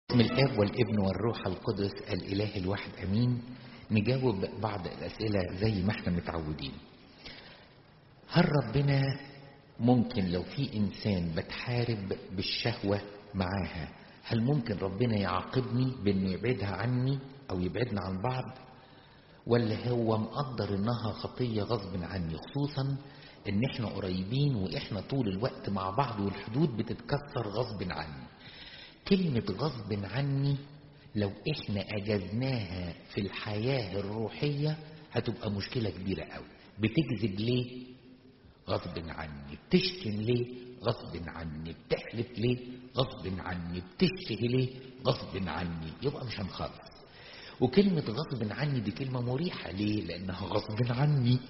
باسم الاب والابن والروح القدس الاله الواحد امين نجاوب بعض الاسئله زي ما احنا متعودين هل ربنا ممكن لو في انسان بتحارب بالشهوه معاها هل ممكن ربنا يعاقبني بانه يبعدها عني او يبعدنا عن بعض ولا هو مقدر انها خطيه غصب عني خصوصا ان احنا قريبين واحنا طول الوقت مع بعض والحدود بتتكسر غصب عني كلمة غصب عني لو احنا اجزناها في الحياة الروحية هتبقى مشكلة كبيرة قوي بتكذب ليه غصب عني بتشتم ليه غصب عني بتحلف ليه غصب عني بتشتهي ليه غصب عني يبقى مش هنخلص وكلمة غصب عني دي كلمة مريحة ليه لانها غصب عني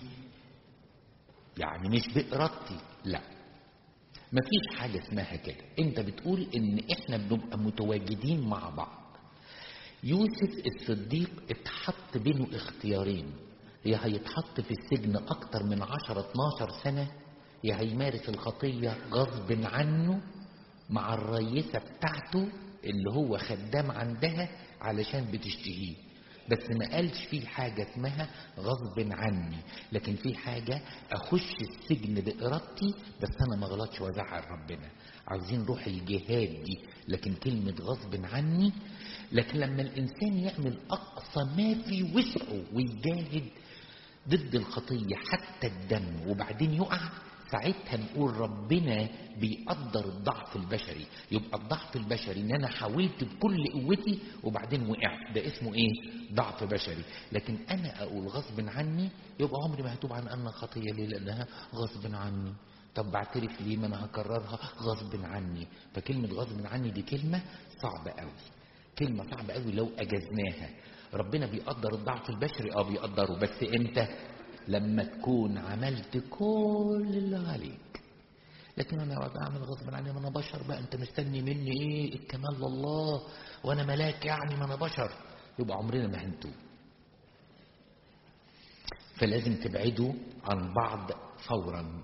يعني مش بإرادتي لا مفيش حاجة اسمها كده انت بتقول ان احنا بنبقى متواجدين مع بعض يوسف الصديق اتحط بينه اختيارين يا هيتحط في السجن اكتر من عشرة 12 سنة يا هيمارس الخطية غصب عنه مع الرئيسة بتاعته اللي هو خدام عندها علشان بتشتهيه بس ما قالش في حاجة اسمها غصب عني لكن في حاجة أخش السجن بإرادتي بس أنا ما غلطش وأزعل ربنا عاوزين روح الجهاد دي لكن كلمة غصب عني لكن لما الإنسان يعمل أقصى ما في وسعه ويجاهد ضد الخطية حتى الدم وبعدين يقع ساعتها نقول ربنا بيقدر الضعف البشري يبقى الضعف البشري ان انا حاولت بكل قوتي وبعدين وقعت ده اسمه ايه ضعف بشري لكن انا اقول غصب عني يبقى عمري ما هتوب عن ان خطيه ليه لانها غصب عني طب بعترف ليه ما انا هكررها غصب عني فكلمه غصب عني دي كلمه صعبه قوي كلمه صعبه قوي لو اجزناها ربنا بيقدر الضعف البشري اه بيقدره بس امتى لما تكون عملت كل اللي عليك لكن انا بعمل غصب عني ما انا بشر بقى انت مستني مني ايه الكمال لله وانا ملاك يعني ما انا بشر يبقى عمرنا ما هنتوب فلازم تبعدوا عن بعض فورا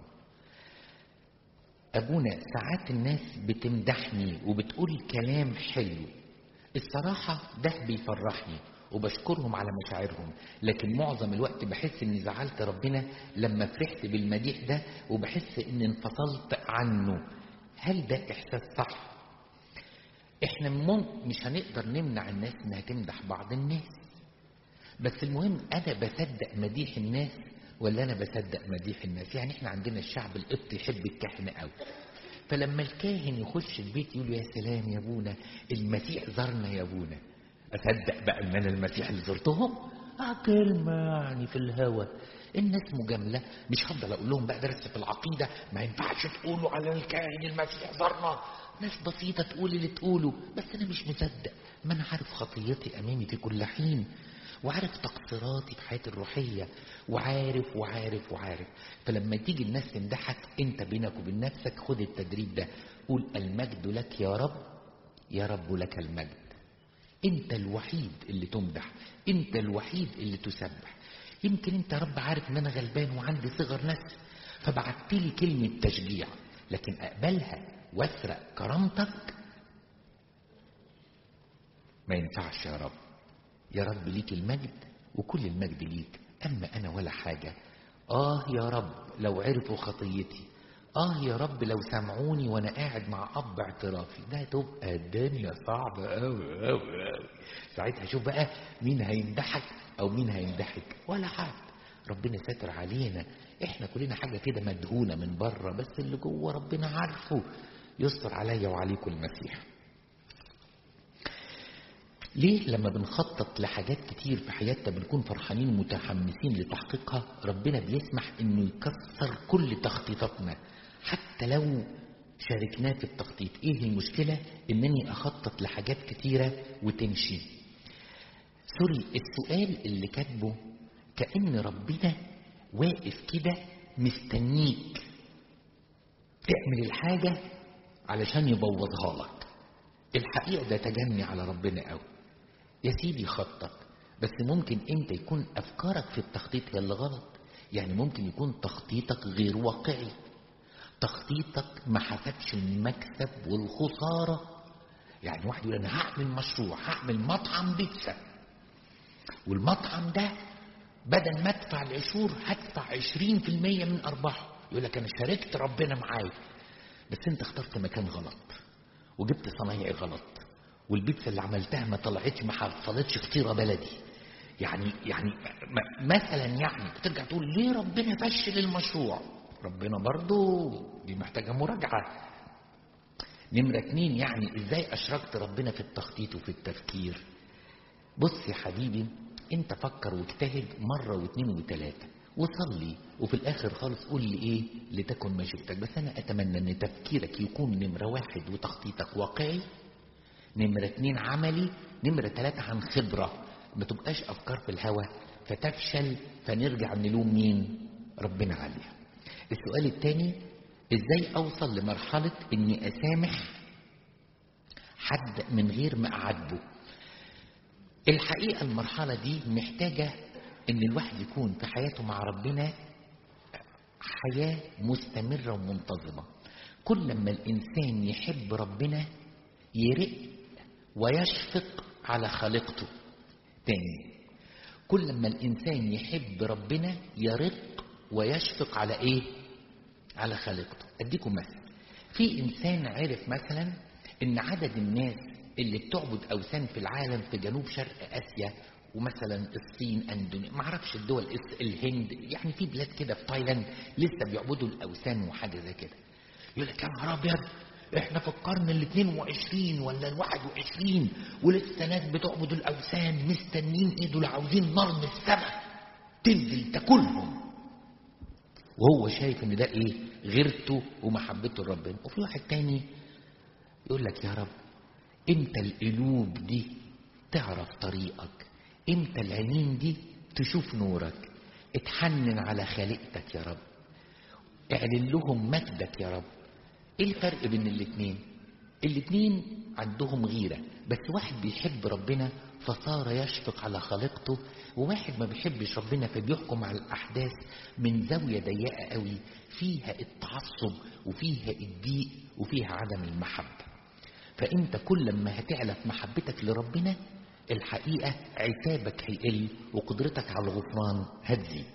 ابونا ساعات الناس بتمدحني وبتقول كلام حلو الصراحة ده بيفرحني وبشكرهم على مشاعرهم لكن معظم الوقت بحس اني زعلت ربنا لما فرحت بالمديح ده وبحس اني انفصلت عنه هل ده احساس صح احنا ممكن مش هنقدر نمنع الناس انها تمدح بعض الناس بس المهم انا بصدق مديح الناس ولا انا بصدق مديح الناس يعني احنا عندنا الشعب القبطي يحب الكهنه قوي فلما الكاهن يخش البيت يقول له يا سلام يا ابونا المسيح زارنا يا ابونا اصدق بقى ان انا المسيح اللي زرتهم اه كلمه يعني في الهوى الناس مجامله مش هفضل اقول لهم بقى درس في العقيده ما ينفعش تقولوا على الكاهن المسيح زارنا ناس بسيطه تقول اللي تقوله بس انا مش مصدق ما انا عارف خطيتي امامي في كل حين وعارف تقصيراتي في حياتي الروحية وعارف وعارف وعارف فلما تيجي الناس تمدحك انت بينك وبين نفسك خد التدريب ده قول المجد لك يا رب يا رب لك المجد انت الوحيد اللي تمدح انت الوحيد اللي تسبح يمكن انت رب عارف ان انا غلبان وعندي صغر نفس فبعت لي كلمة تشجيع لكن اقبلها واسرق كرامتك ما ينفعش يا رب يا رب ليك المجد وكل المجد ليك اما انا ولا حاجة اه يا رب لو عرفوا خطيتي اه يا رب لو سمعوني وانا قاعد مع اب اعترافي ده تبقى الدنيا صعبة قوي قوي قوي ساعتها شوف بقى مين هيمدحك او مين هيمدحك ولا حد ربنا ساتر علينا احنا كلنا حاجة كده مدهونة من بره بس اللي جوه ربنا عارفه يستر عليا وعليكم المسيح ليه لما بنخطط لحاجات كتير في حياتنا بنكون فرحانين ومتحمسين لتحقيقها ربنا بيسمح انه يكسر كل تخطيطاتنا حتى لو شاركناه في التخطيط ايه المشكلة انني اخطط لحاجات كتيرة وتمشي سوري السؤال اللي كاتبه كأن ربنا واقف كده مستنيك تعمل الحاجة علشان يبوظها لك الحقيقة ده تجني على ربنا قوي يا سيدي خطط بس ممكن انت يكون افكارك في التخطيط هي اللي غلط يعني ممكن يكون تخطيطك غير واقعي تخطيطك ما حسبش المكسب والخسارة يعني واحد يقول انا هعمل مشروع هعمل مطعم بيتزا والمطعم ده بدل ما ادفع العشور هدفع عشرين في المية من ارباحه يقول لك انا شاركت ربنا معايا بس انت اخترت مكان غلط وجبت صنايعي غلط والبيتزا اللي عملتها ما طلعتش ما حصلتش فطيره بلدي يعني يعني مثلا يعني بترجع تقول ليه ربنا فشل المشروع ربنا برضو دي محتاجه مراجعه نمرة اتنين يعني ازاي اشركت ربنا في التخطيط وفي التفكير بص يا حبيبي انت فكر واجتهد مرة واثنين وثلاثة وصلي وفي الاخر خالص قول لي ايه لتكن مشيئتك بس انا اتمنى ان تفكيرك يكون نمرة واحد وتخطيطك واقعي نمرة اتنين عملي نمرة ثلاثة عن خبرة ما تبقاش افكار في الهوى فتفشل فنرجع نلوم مين ربنا عليها السؤال الثاني ازاي اوصل لمرحلة اني اسامح حد من غير ما اعاتبه الحقيقة المرحلة دي محتاجة ان الواحد يكون في حياته مع ربنا حياة مستمرة ومنتظمة كل ما الانسان يحب ربنا يرق ويشفق على خالقته تاني كل ما الانسان يحب ربنا يرق ويشفق على ايه على خالقته اديكم مثل في انسان عرف مثلا ان عدد الناس اللي بتعبد اوثان في العالم في جنوب شرق اسيا ومثلا الصين اندونيسيا ما اعرفش الدول الهند يعني في بلاد كده في تايلاند لسه بيعبدوا الاوثان وحاجه زي كده يقول لك يا نهار ابيض احنا في القرن ال 22 ولا ال 21 ولسه ناس بتعبد الاوثان مستنيين ايه دول عاوزين نار من السماء تنزل تاكلهم وهو شايف ان ده ايه غيرته ومحبته لربنا وفي واحد تاني يقول لك يا رب امتى القلوب دي تعرف طريقك امتى العينين دي تشوف نورك اتحنن على خالقتك يا رب اعلن لهم مجدك يا رب ايه الفرق بين الاتنين الاتنين عندهم غيرة بس واحد بيحب ربنا فصار يشفق على خالقته وواحد ما بيحبش ربنا فبيحكم على الأحداث من زاوية ضيقة قوي فيها التعصب وفيها الضيق وفيها عدم المحبة فأنت كل ما هتعلى في محبتك لربنا الحقيقة عتابك هيقل وقدرتك على الغفران هتزيد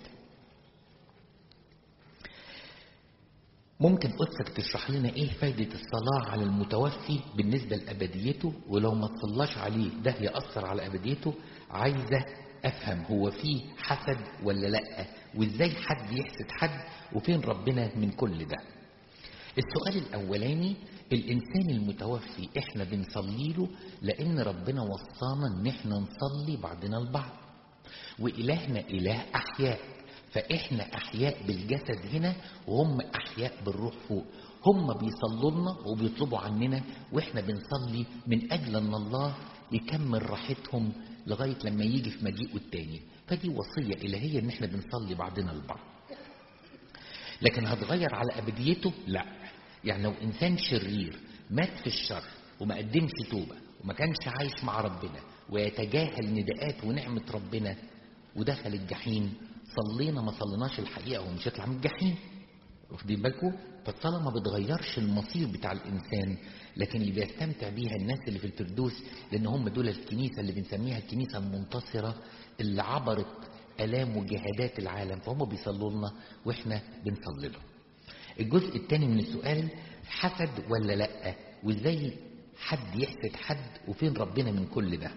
ممكن قدسك تشرح لنا ايه فايدة الصلاة على المتوفي بالنسبة لأبديته ولو ما تصلاش عليه ده يأثر على أبديته عايزة أفهم هو فيه حسد ولا لأ وإزاي حد يحسد حد وفين ربنا من كل ده السؤال الأولاني الإنسان المتوفي إحنا بنصلي له لأن ربنا وصانا إن إحنا نصلي بعضنا البعض وإلهنا إله أحياء فإحنا أحياء بالجسد هنا وهم أحياء بالروح فوق هم بيصلوا لنا وبيطلبوا عننا وإحنا بنصلي من أجل أن الله يكمل راحتهم لغاية لما يجي في مجيئه التاني فدي وصية إلهية إن إحنا بنصلي بعضنا البعض لكن هتغير على أبديته؟ لا يعني لو إنسان شرير مات في الشر وما قدمش توبة وما كانش عايش مع ربنا ويتجاهل نداءات ونعمة ربنا ودخل الجحيم صلينا ما صليناش الحقيقة هو مش هيطلع من الجحيم واخدين بالكم فالصلاة ما بتغيرش المصير بتاع الإنسان لكن اللي بيستمتع بيها الناس اللي في الفردوس لأن هم دول الكنيسة اللي بنسميها الكنيسة المنتصرة اللي عبرت آلام وجهادات العالم فهم بيصلوا لنا وإحنا بنصلي لهم الجزء الثاني من السؤال حسد ولا لأ وإزاي حد يحسد حد وفين ربنا من كل ده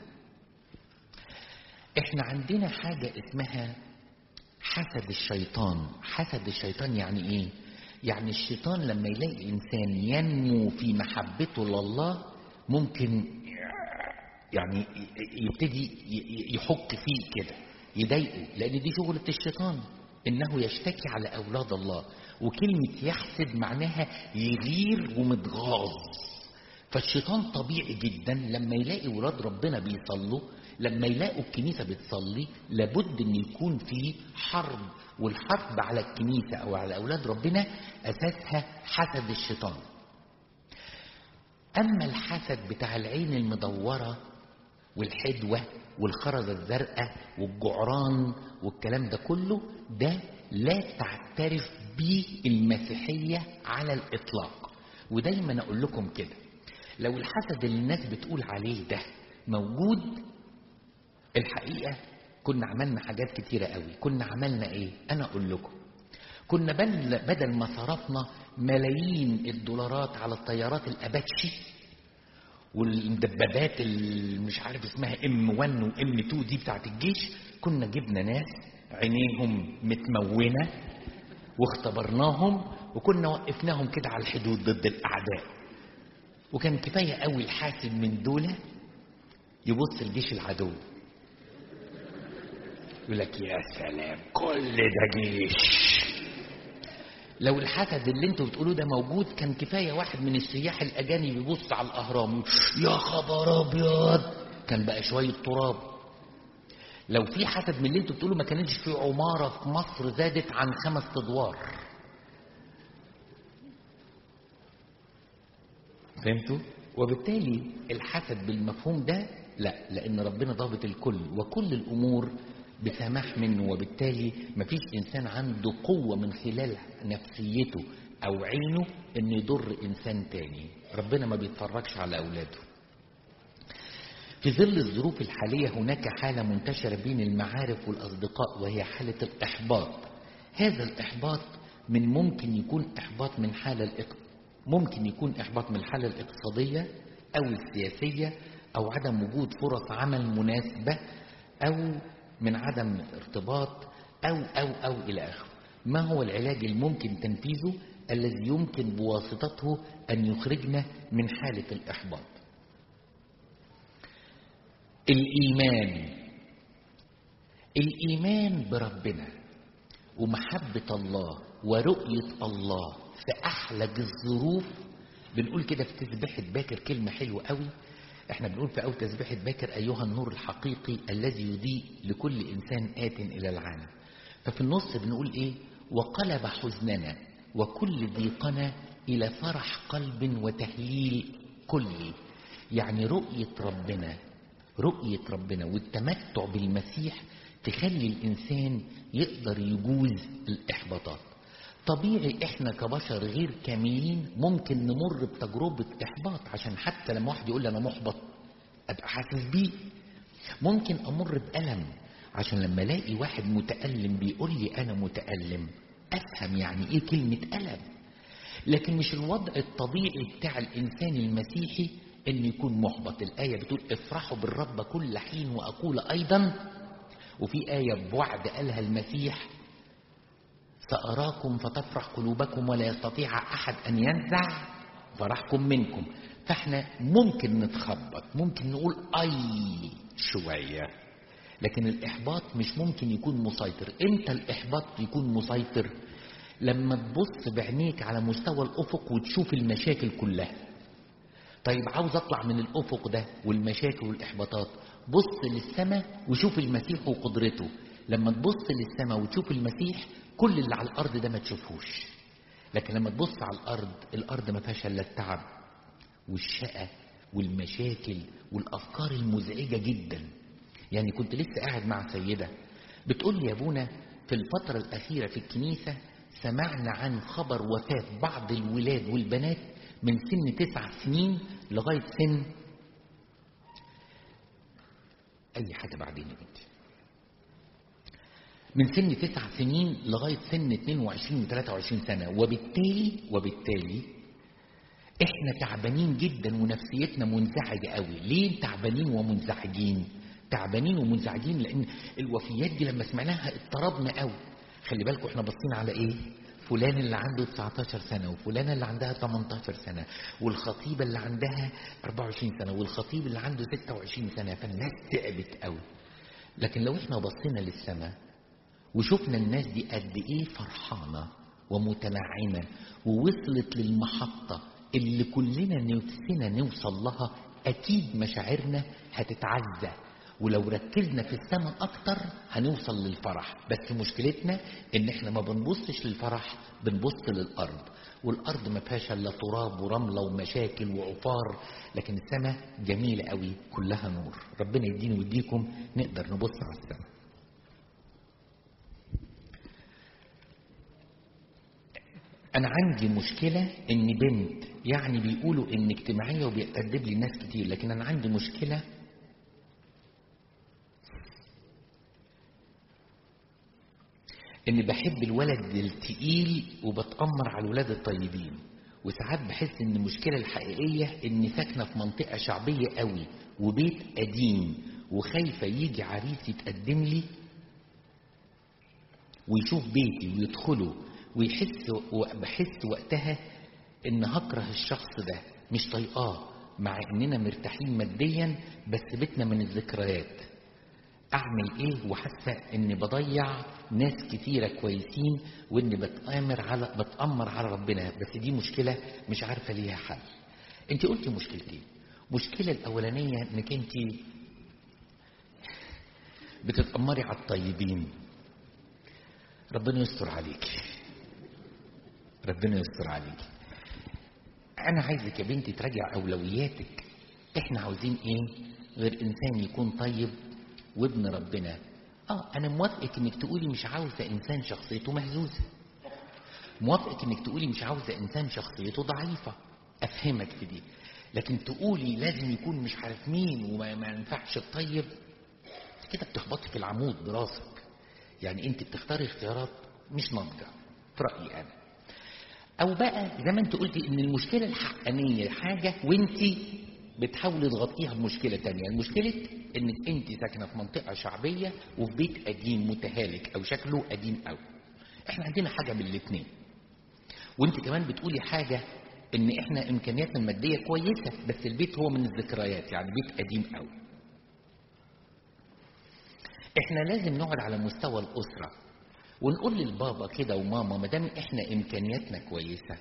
احنا عندنا حاجة اسمها حسد الشيطان حسد الشيطان يعني ايه يعني الشيطان لما يلاقي انسان ينمو في محبته لله ممكن يعني يبتدي يحك فيه كده يضايقه لان دي شغلة الشيطان انه يشتكي على اولاد الله وكلمة يحسد معناها يغير ومتغاظ فالشيطان طبيعي جدا لما يلاقي ولاد ربنا بيصلوا لما يلاقوا الكنيسة بتصلي لابد ان يكون في حرب والحرب على الكنيسة او على اولاد ربنا اساسها حسد الشيطان اما الحسد بتاع العين المدورة والحدوة والخرزة الزرقاء والجعران والكلام ده كله ده لا تعترف به المسيحية على الإطلاق ودايما أقول لكم كده لو الحسد اللي الناس بتقول عليه ده موجود الحقيقة كنا عملنا حاجات كتيرة قوي كنا عملنا ايه انا اقول لكم كنا بل بدل ما صرفنا ملايين الدولارات على الطيارات الاباتشي والمدببات اللي مش عارف اسمها ام 1 وام 2 دي بتاعت الجيش كنا جبنا ناس عينيهم متمونه واختبرناهم وكنا وقفناهم كده على الحدود ضد الاعداء وكان كفايه قوي الحاسب من دول يبص الجيش العدو يقول لك يا سلام كل ده جيش لو الحسد اللي انتوا بتقولوه ده موجود كان كفايه واحد من السياح الاجانب يبص على الاهرام يا خبر ابيض كان بقى شويه تراب لو في حسد من اللي انتوا بتقولوا ما كانتش في عماره في مصر زادت عن خمس ادوار فهمتوا وبالتالي الحسد بالمفهوم ده لا لان ربنا ضابط الكل وكل الامور بسماح منه وبالتالي مفيش انسان عنده قوة من خلال نفسيته او عينه انه يضر انسان تاني ربنا ما بيتفرجش على اولاده في ظل الظروف الحالية هناك حالة منتشرة بين المعارف والأصدقاء وهي حالة الإحباط هذا الإحباط من ممكن يكون إحباط من حالة الإق... ممكن يكون إحباط من الحالة الاقتصادية أو السياسية أو عدم وجود فرص عمل مناسبة أو من عدم ارتباط أو أو أو إلى آخره ما هو العلاج الممكن تنفيذه الذي يمكن بواسطته أن يخرجنا من حالة الإحباط الإيمان الإيمان بربنا ومحبة الله ورؤية الله في أحلج الظروف بنقول كده في تسبيحة باكر كلمة حلوة قوي احنا بنقول في أول تسبيحة باكر أيها النور الحقيقي الذي يضيء لكل إنسان آت إلى العالم ففي النص بنقول إيه وقلب حزننا وكل ضيقنا إلى فرح قلب وتهليل كلي يعني رؤية ربنا رؤية ربنا والتمتع بالمسيح تخلي الإنسان يقدر يجوز الإحباطات طبيعي احنا كبشر غير كاملين ممكن نمر بتجربة احباط عشان حتى لما واحد يقول لي انا محبط ابقى حاسس بيه ممكن امر بألم عشان لما الاقي واحد متألم بيقول لي انا متألم افهم يعني ايه كلمة ألم لكن مش الوضع الطبيعي بتاع الانسان المسيحي ان يكون محبط الآية بتقول افرحوا بالرب كل حين واقول ايضا وفي آية بوعد قالها المسيح سأراكم فتفرح قلوبكم ولا يستطيع أحد أن ينزع فرحكم منكم فاحنا ممكن نتخبط ممكن نقول أي شوية لكن الإحباط مش ممكن يكون مسيطر امتى الإحباط يكون مسيطر لما تبص بعينيك على مستوى الأفق وتشوف المشاكل كلها طيب عاوز أطلع من الأفق ده والمشاكل والإحباطات بص للسماء وشوف المسيح وقدرته لما تبص للسماء وتشوف المسيح كل اللي على الارض ده ما تشوفوش لكن لما تبص على الارض الارض ما فيهاش الا التعب والشقى والمشاكل والافكار المزعجه جدا يعني كنت لسه قاعد مع سيده بتقول لي يا ابونا في الفتره الاخيره في الكنيسه سمعنا عن خبر وفاه بعض الولاد والبنات من سن تسع سنين لغايه سن اي حاجه بعدين يا بنتي من سن تسع سنين لغاية سن 22 و 23 سنة وبالتالي وبالتالي احنا تعبانين جدا ونفسيتنا منزعجة قوي ليه تعبانين ومنزعجين تعبانين ومنزعجين لان الوفيات دي لما سمعناها اضطربنا قوي خلي بالكم احنا باصين على ايه فلان اللي عنده 19 سنة وفلانة اللي عندها 18 سنة والخطيبة اللي عندها 24 سنة والخطيب اللي عنده 26 سنة فالناس تعبت قوي لكن لو احنا بصينا للسماء وشفنا الناس دي قد ايه فرحانه ومتنعمه ووصلت للمحطه اللي كلنا نفسنا نوصل لها اكيد مشاعرنا هتتعزى ولو ركزنا في السماء اكتر هنوصل للفرح بس مشكلتنا ان احنا ما بنبصش للفرح بنبص للارض والارض ما فيهاش الا تراب ورمله ومشاكل وعفار لكن السماء جميله قوي كلها نور ربنا يديني ويديكم نقدر نبص على السماء انا عندي مشكله ان بنت يعني بيقولوا ان اجتماعيه وبيقدم لي ناس كتير لكن انا عندي مشكله اني بحب الولد التقيل وبتأمر على الولاد الطيبين وساعات بحس ان المشكله الحقيقيه اني ساكنه في منطقه شعبيه قوي وبيت قديم وخايفه يجي عريس يتقدم لي ويشوف بيتي ويدخله ويحس وبحس وقتها ان هكره الشخص ده مش طايقاه مع اننا مرتاحين ماديا بس بيتنا من الذكريات اعمل ايه وحاسه اني بضيع ناس كتيره كويسين واني بتامر على بتامر على ربنا بس دي مشكله مش عارفه ليها حل انت قلتي مشكلتين المشكله الاولانيه انك انت بتتامري على الطيبين ربنا يستر عليك ربنا يستر عليك انا عايزك يا بنتي تراجع اولوياتك احنا عاوزين ايه غير انسان يكون طيب وابن ربنا اه انا موافقك انك تقولي مش عاوزه انسان شخصيته مهزوزه موافقك انك تقولي مش عاوزه انسان شخصيته ضعيفه افهمك في دي لكن تقولي لازم يكون مش عارف مين وما ما ينفعش الطيب كده بتخبطي في العمود براسك يعني انت بتختاري اختيارات مش ناضجه في رايي انا او بقى زي ما انت قلتي ان المشكله الحقانيه حاجه وانت بتحاولي تغطيها بمشكله تانية المشكله انك انت ساكنه في منطقه شعبيه وفي بيت قديم متهالك او شكله قديم قوي احنا عندنا حاجه من الاثنين وانت كمان بتقولي حاجه ان احنا امكانياتنا الماديه كويسه بس البيت هو من الذكريات يعني بيت قديم قوي احنا لازم نقعد على مستوى الاسره ونقول للبابا كده وماما ما دام احنا امكانياتنا كويسه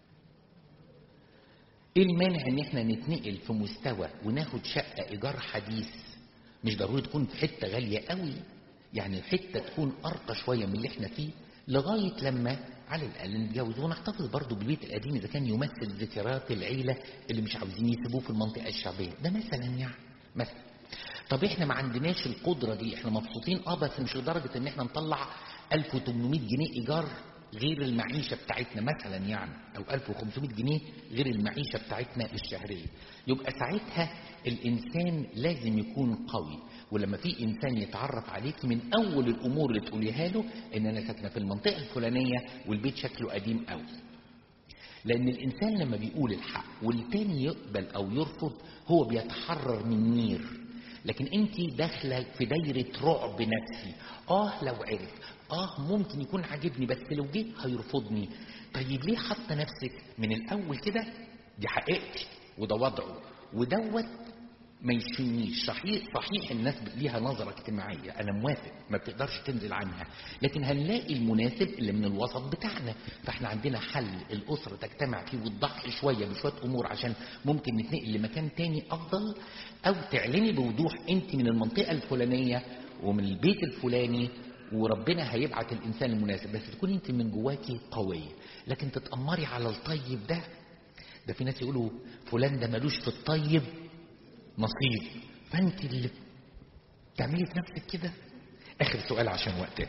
ايه المانع ان احنا نتنقل في مستوى وناخد شقه ايجار حديث مش ضروري تكون في حته غاليه قوي يعني حته تكون ارقى شويه من اللي احنا فيه لغايه لما على الاقل نتجوز ونحتفظ برضه بالبيت القديم اذا كان يمثل ذكريات العيله اللي مش عاوزين يسيبوه في المنطقه الشعبيه ده مثلا يعني مثلا طب احنا ما عندناش القدره دي احنا مبسوطين اه بس مش لدرجه ان احنا نطلع 1800 جنيه ايجار غير المعيشه بتاعتنا مثلا يعني او 1500 جنيه غير المعيشه بتاعتنا الشهريه يبقى ساعتها الانسان لازم يكون قوي ولما في انسان يتعرف عليك من اول الامور اللي تقوليها له ان انا ساكنه في المنطقه الفلانيه والبيت شكله قديم قوي لان الانسان لما بيقول الحق والتاني يقبل او يرفض هو بيتحرر من نير لكن انت داخله في دايره رعب نفسي اه لو عرف اه ممكن يكون عاجبني بس لو جه هيرفضني طيب ليه حاطه نفسك من الاول كده دي حقيقتي وده وضعه ودوت ما يشفينيش صحيح صحيح الناس ليها نظرة اجتماعية أنا موافق ما بتقدرش تنزل عنها لكن هنلاقي المناسب اللي من الوسط بتاعنا فاحنا عندنا حل الأسرة تجتمع فيه وتضحي شوية بشوية أمور عشان ممكن نتنقل لمكان تاني أفضل أو تعلني بوضوح أنت من المنطقة الفلانية ومن البيت الفلاني وربنا هيبعت الإنسان المناسب بس تكون أنت من جواكي قوية لكن تتأمري على الطيب ده ده في ناس يقولوا فلان ده ملوش في الطيب نصيب فانت اللي تعملي في نفسك كده اخر سؤال عشان وقتنا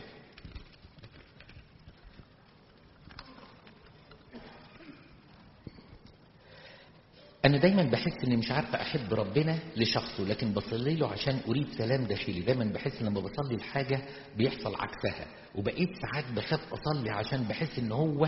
انا دايما بحس اني مش عارفه احب ربنا لشخصه لكن بصلي له عشان اريد سلام داخلي دايما بحس لما بصلي الحاجه بيحصل عكسها وبقيت ساعات بخاف اصلي عشان بحس ان هو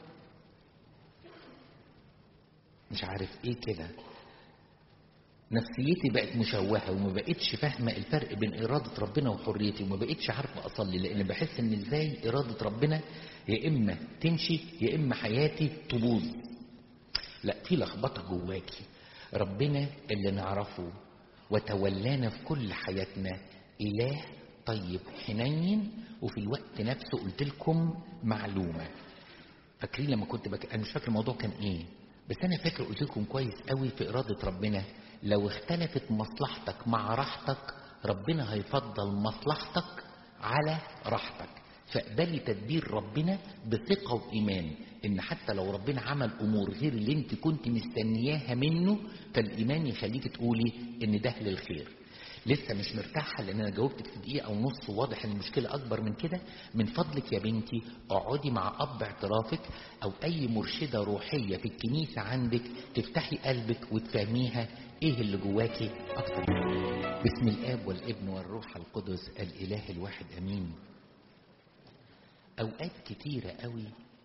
مش عارف ايه كده نفسيتي بقت مشوهة وما بقتش فاهمة الفرق بين إرادة ربنا وحريتي وما بقتش عارفة أصلي لأن بحس إن إزاي إرادة ربنا يا إما تمشي يا إما حياتي تبوظ لا في لخبطة جواكي ربنا اللي نعرفه وتولانا في كل حياتنا إله طيب حنين وفي الوقت نفسه قلت لكم معلومة فاكرين لما كنت بك... أنا مش فاكر الموضوع كان إيه بس أنا فاكر قلت لكم كويس قوي في إرادة ربنا لو اختلفت مصلحتك مع راحتك ربنا هيفضل مصلحتك على راحتك فاقبلي تدبير ربنا بثقة وإيمان إن حتى لو ربنا عمل أمور غير اللي أنت كنت مستنياها منه فالإيمان يخليك تقولي إن ده للخير لسه مش مرتاحة لأن أنا جاوبتك في دقيقة أو نص واضح إن المشكلة أكبر من كده من فضلك يا بنتي اقعدي مع أب اعترافك أو أي مرشدة روحية في الكنيسة عندك تفتحي قلبك وتفهميها إيه اللي جواكي أكتر بسم الآب والابن والروح القدس الإله الواحد أمين أوقات كتيرة قوي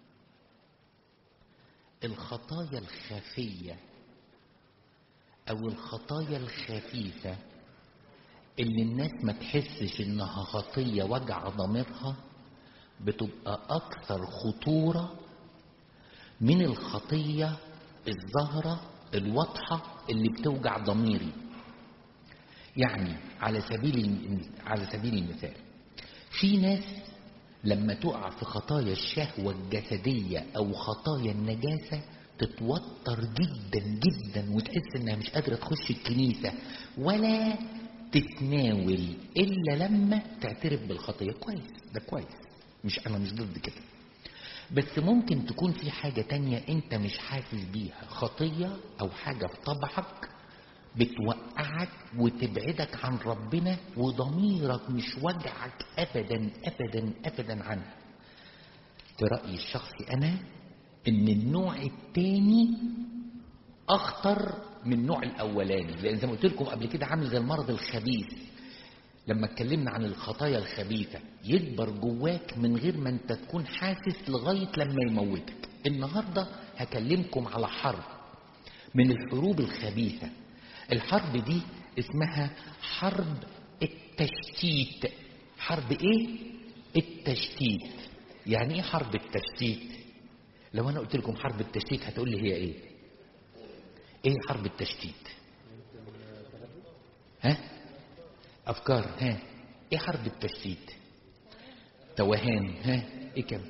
الخطايا الخفية أو الخطايا الخفيفة اللي الناس ما تحسش إنها خطية وجع ضميرها بتبقى أكثر خطورة من الخطية الظاهرة الواضحة اللي بتوجع ضميري يعني على سبيل على سبيل المثال في ناس لما تقع في خطايا الشهوة الجسدية أو خطايا النجاسة تتوتر جدا جدا وتحس إنها مش قادرة تخش الكنيسة ولا تتناول إلا لما تعترف بالخطية كويس ده كويس مش أنا مش ضد كده بس ممكن تكون في حاجة تانية أنت مش حاسس بيها خطية أو حاجة في طبعك بتوقعك وتبعدك عن ربنا وضميرك مش وجعك ابدا ابدا ابدا عنها في رايي الشخصي انا ان النوع الثاني اخطر من النوع الاولاني لان زي ما قلت لكم قبل كده عامل زي المرض الخبيث لما اتكلمنا عن الخطايا الخبيثه يكبر جواك من غير ما انت تكون حاسس لغايه لما يموتك النهارده هكلمكم على حرب من الحروب الخبيثه الحرب دي اسمها حرب التشتيت حرب ايه التشتيت يعني ايه حرب التشتيت لو انا قلت لكم حرب التشتيت هتقول لي هي ايه ايه حرب التشتيت ها افكار ها ايه حرب التشتيت توهان ها ايه كم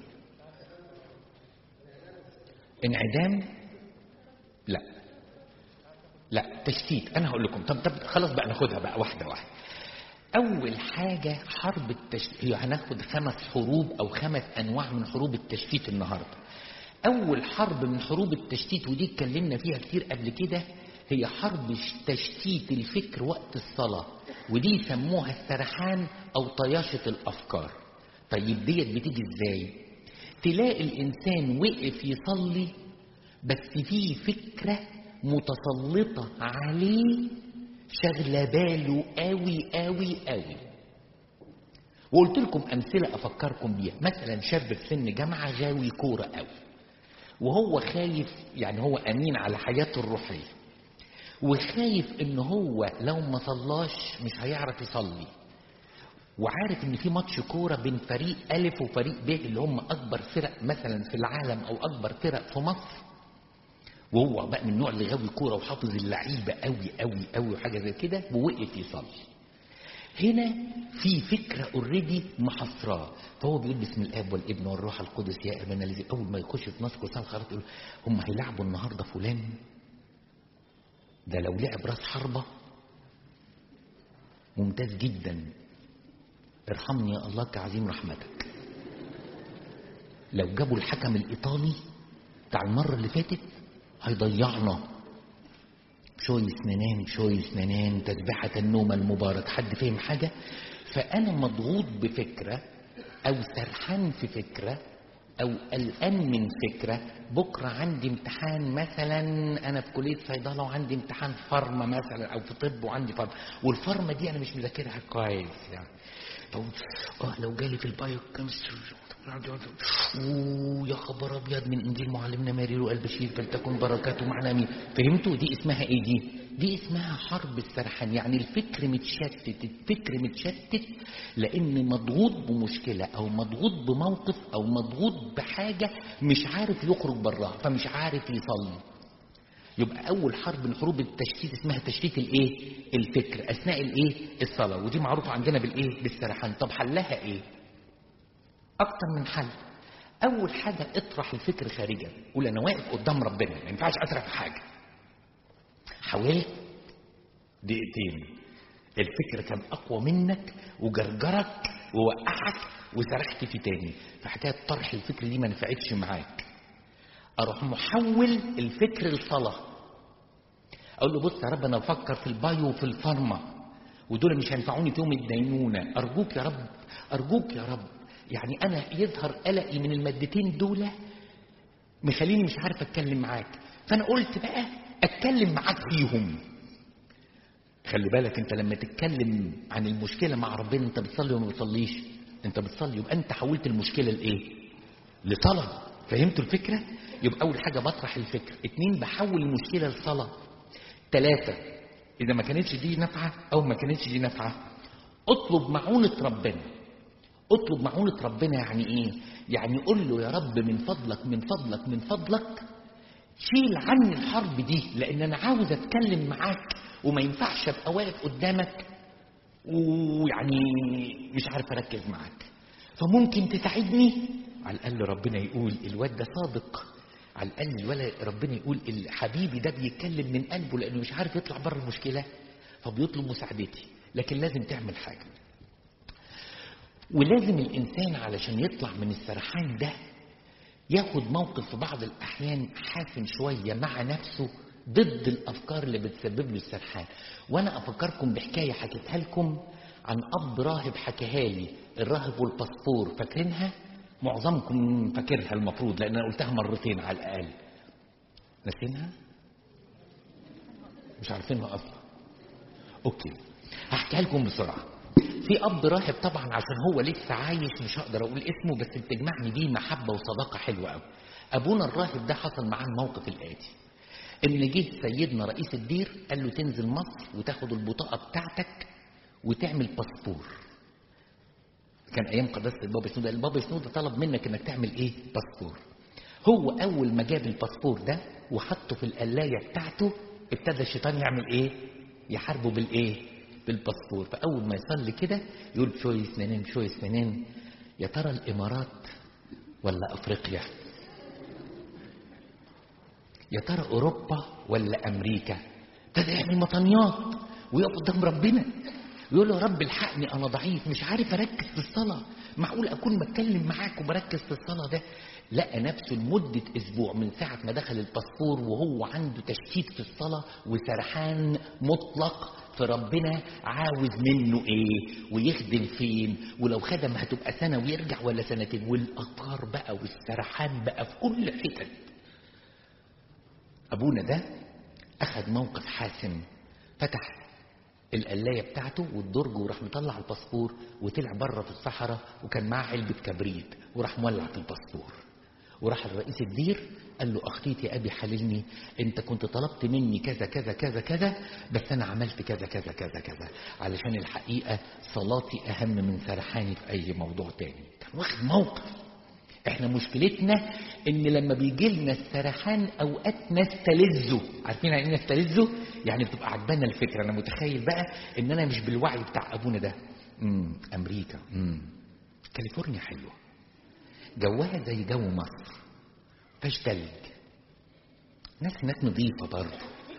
انعدام لا لا تشتيت انا هقول لكم طب طب خلاص بقى ناخدها بقى واحده واحده اول حاجه حرب التشتيت هي هناخد خمس حروب او خمس انواع من حروب التشتيت النهارده اول حرب من حروب التشتيت ودي اتكلمنا فيها كتير قبل كده هي حرب تشتيت الفكر وقت الصلاه ودي يسموها السرحان او طياشه الافكار طيب ديت بتيجي ازاي تلاقي الانسان وقف يصلي بس فيه فكره متسلطة عليه شغلة باله قوي قوي قوي وقلت لكم أمثلة أفكركم بيها مثلا شاب في سن جامعة غاوي كورة قوي وهو خايف يعني هو أمين على حياته الروحية وخايف إن هو لو ما صلاش مش هيعرف يصلي وعارف ان في ماتش كوره بين فريق الف وفريق ب اللي هم اكبر فرق مثلا في العالم او اكبر فرق في مصر وهو بقى من النوع اللي غاوي كوره وحافظ اللعيبه قوي قوي قوي وحاجه زي كده ووقف يصلي هنا في فكره اوريدي محصراه فهو بيقول بسم الاب والابن والروح القدس يا ابانا الذي اول ما يخش في نص كرسان خلاص يقول هم هيلعبوا النهارده فلان ده لو لعب راس حربه ممتاز جدا ارحمني يا الله كعظيم رحمتك لو جابوا الحكم الايطالي بتاع المره اللي فاتت هيضيعنا شويس ننام شويس ننام تسبحة النوم المبارك حد فهم حاجة فأنا مضغوط بفكرة أو سرحان في فكرة أو قلقان من فكرة بكرة عندي امتحان مثلا أنا في كلية صيدلة وعندي امتحان فارما مثلا أو في طب وعندي فارما والفارما دي أنا مش مذاكرها كويس يعني اه لو جالي في البايو كيمستري يا خبر ابيض من انجيل معلمنا ماريلو البشير فلتكن بركاته معنا مين فهمتوا دي اسمها ايه دي دي اسمها حرب السرحان يعني الفكر متشتت الفكر متشتت لان مضغوط بمشكله او مضغوط بموقف او مضغوط بحاجه مش عارف يخرج براها فمش عارف يصلي يبقى اول حرب من حروب التشتيت اسمها تشتيت الايه الفكر اثناء الايه الصلاه ودي معروفه عندنا بالايه بالسرحان طب حلها ايه اكتر من حل اول حاجه اطرح الفكر خارجا قول انا واقف قدام ربنا ما ينفعش اسرح في حاجه حاولت دقيقتين الفكر كان اقوى منك وجرجرك ووقعك وسرحت فيه تاني فحكايه طرح الفكر دي ما نفعتش معاك اروح محول الفكر لصلاه اقول له بص يا رب انا بفكر في البايو وفي الفارما ودول مش هينفعوني في يوم الدينونة أرجوك يا رب أرجوك يا رب يعني أنا يظهر قلقي من المادتين دول مخليني مش عارف أتكلم معاك فأنا قلت بقى أتكلم معاك فيهم خلي بالك أنت لما تتكلم عن المشكلة مع ربنا أنت بتصلي وما بتصليش أنت بتصلي يبقى أنت حولت المشكلة لإيه؟ لصلاة فهمتوا الفكرة؟ يبقى أول حاجة بطرح الفكر اتنين بحول المشكلة لصلاة ثلاثة إذا ما كانتش دي نافعة أو ما كانتش دي نافعة اطلب معونة ربنا اطلب معونة ربنا يعني إيه؟ يعني قول له يا رب من فضلك من فضلك من فضلك شيل عني الحرب دي لأن أنا عاوز أتكلم معاك وما ينفعش أبقى واقف قدامك ويعني مش عارف أركز معاك فممكن تساعدني على الأقل ربنا يقول الواد ده صادق على الأقل الولد ربنا يقول حبيبي ده بيتكلم من قلبه لأنه مش عارف يطلع بره المشكلة فبيطلب مساعدتي لكن لازم تعمل حاجة ولازم الإنسان علشان يطلع من السرحان ده ياخد موقف في بعض الأحيان حاسم شوية مع نفسه ضد الأفكار اللي بتسبب له السرحان وأنا أفكركم بحكاية حكيتها لكم عن أب راهب حكاها لي الراهب والباسبور فاكرينها معظمكم فاكرها المفروض لأن أنا قلتها مرتين على الأقل ناسينها مش عارفينها أصلا أوكي هحكيها لكم بسرعة في أب راهب طبعا عشان هو لسه عايش مش هقدر أقول اسمه بس بتجمعني بيه محبة وصداقة حلوة قوي أبونا الراهب ده حصل معاه الموقف الآتي إن جه سيدنا رئيس الدير قال له تنزل مصر وتاخد البطاقة بتاعتك وتعمل باسبور كان ايام قداسه البابا سنوده البابا سنوده طلب منك انك تعمل ايه باسبور هو اول ما جاب الباسبور ده وحطه في القلايه بتاعته ابتدى الشيطان يعمل ايه يحاربه بالايه بالباسبور فاول ما يصلي كده يقول بشوي سنين بشوي سنين يا ترى الامارات ولا افريقيا يا ترى اوروبا ولا امريكا ابتدى يعمل مطنيات ويقف قدام ربنا يقول له يا رب الحقني انا ضعيف مش عارف اركز في الصلاه معقول اكون بتكلم معاك وبركز في الصلاه ده لقى نفسه لمده اسبوع من ساعه ما دخل الباسبور وهو عنده تشتيت في الصلاه وسرحان مطلق في ربنا عاوز منه ايه ويخدم فين ولو خدم هتبقى سنه ويرجع ولا سنتين والاطار بقى والسرحان بقى في كل حتت ابونا ده اخذ موقف حاسم فتح القلاية بتاعته والدرج وراح مطلع الباسبور وطلع بره في الصحراء وكان معاه علبة كبريت وراح مولع في الباسبور وراح الرئيس الدير قال له أخطيت يا أبي حللني أنت كنت طلبت مني كذا كذا كذا كذا بس أنا عملت كذا كذا كذا كذا علشان الحقيقة صلاتي أهم من سرحاني في أي موضوع تاني كان واخد موقف احنا مشكلتنا ان لما بيجي لنا السرحان اوقات نستلذه عارفين يعني ايه نستلذه يعني بتبقى عجبانا الفكره انا متخيل بقى ان انا مش بالوعي بتاع ابونا ده امم امريكا امم كاليفورنيا حلوه جوها زي جو مصر فيهاش تلج ناس هناك نظيفه برضه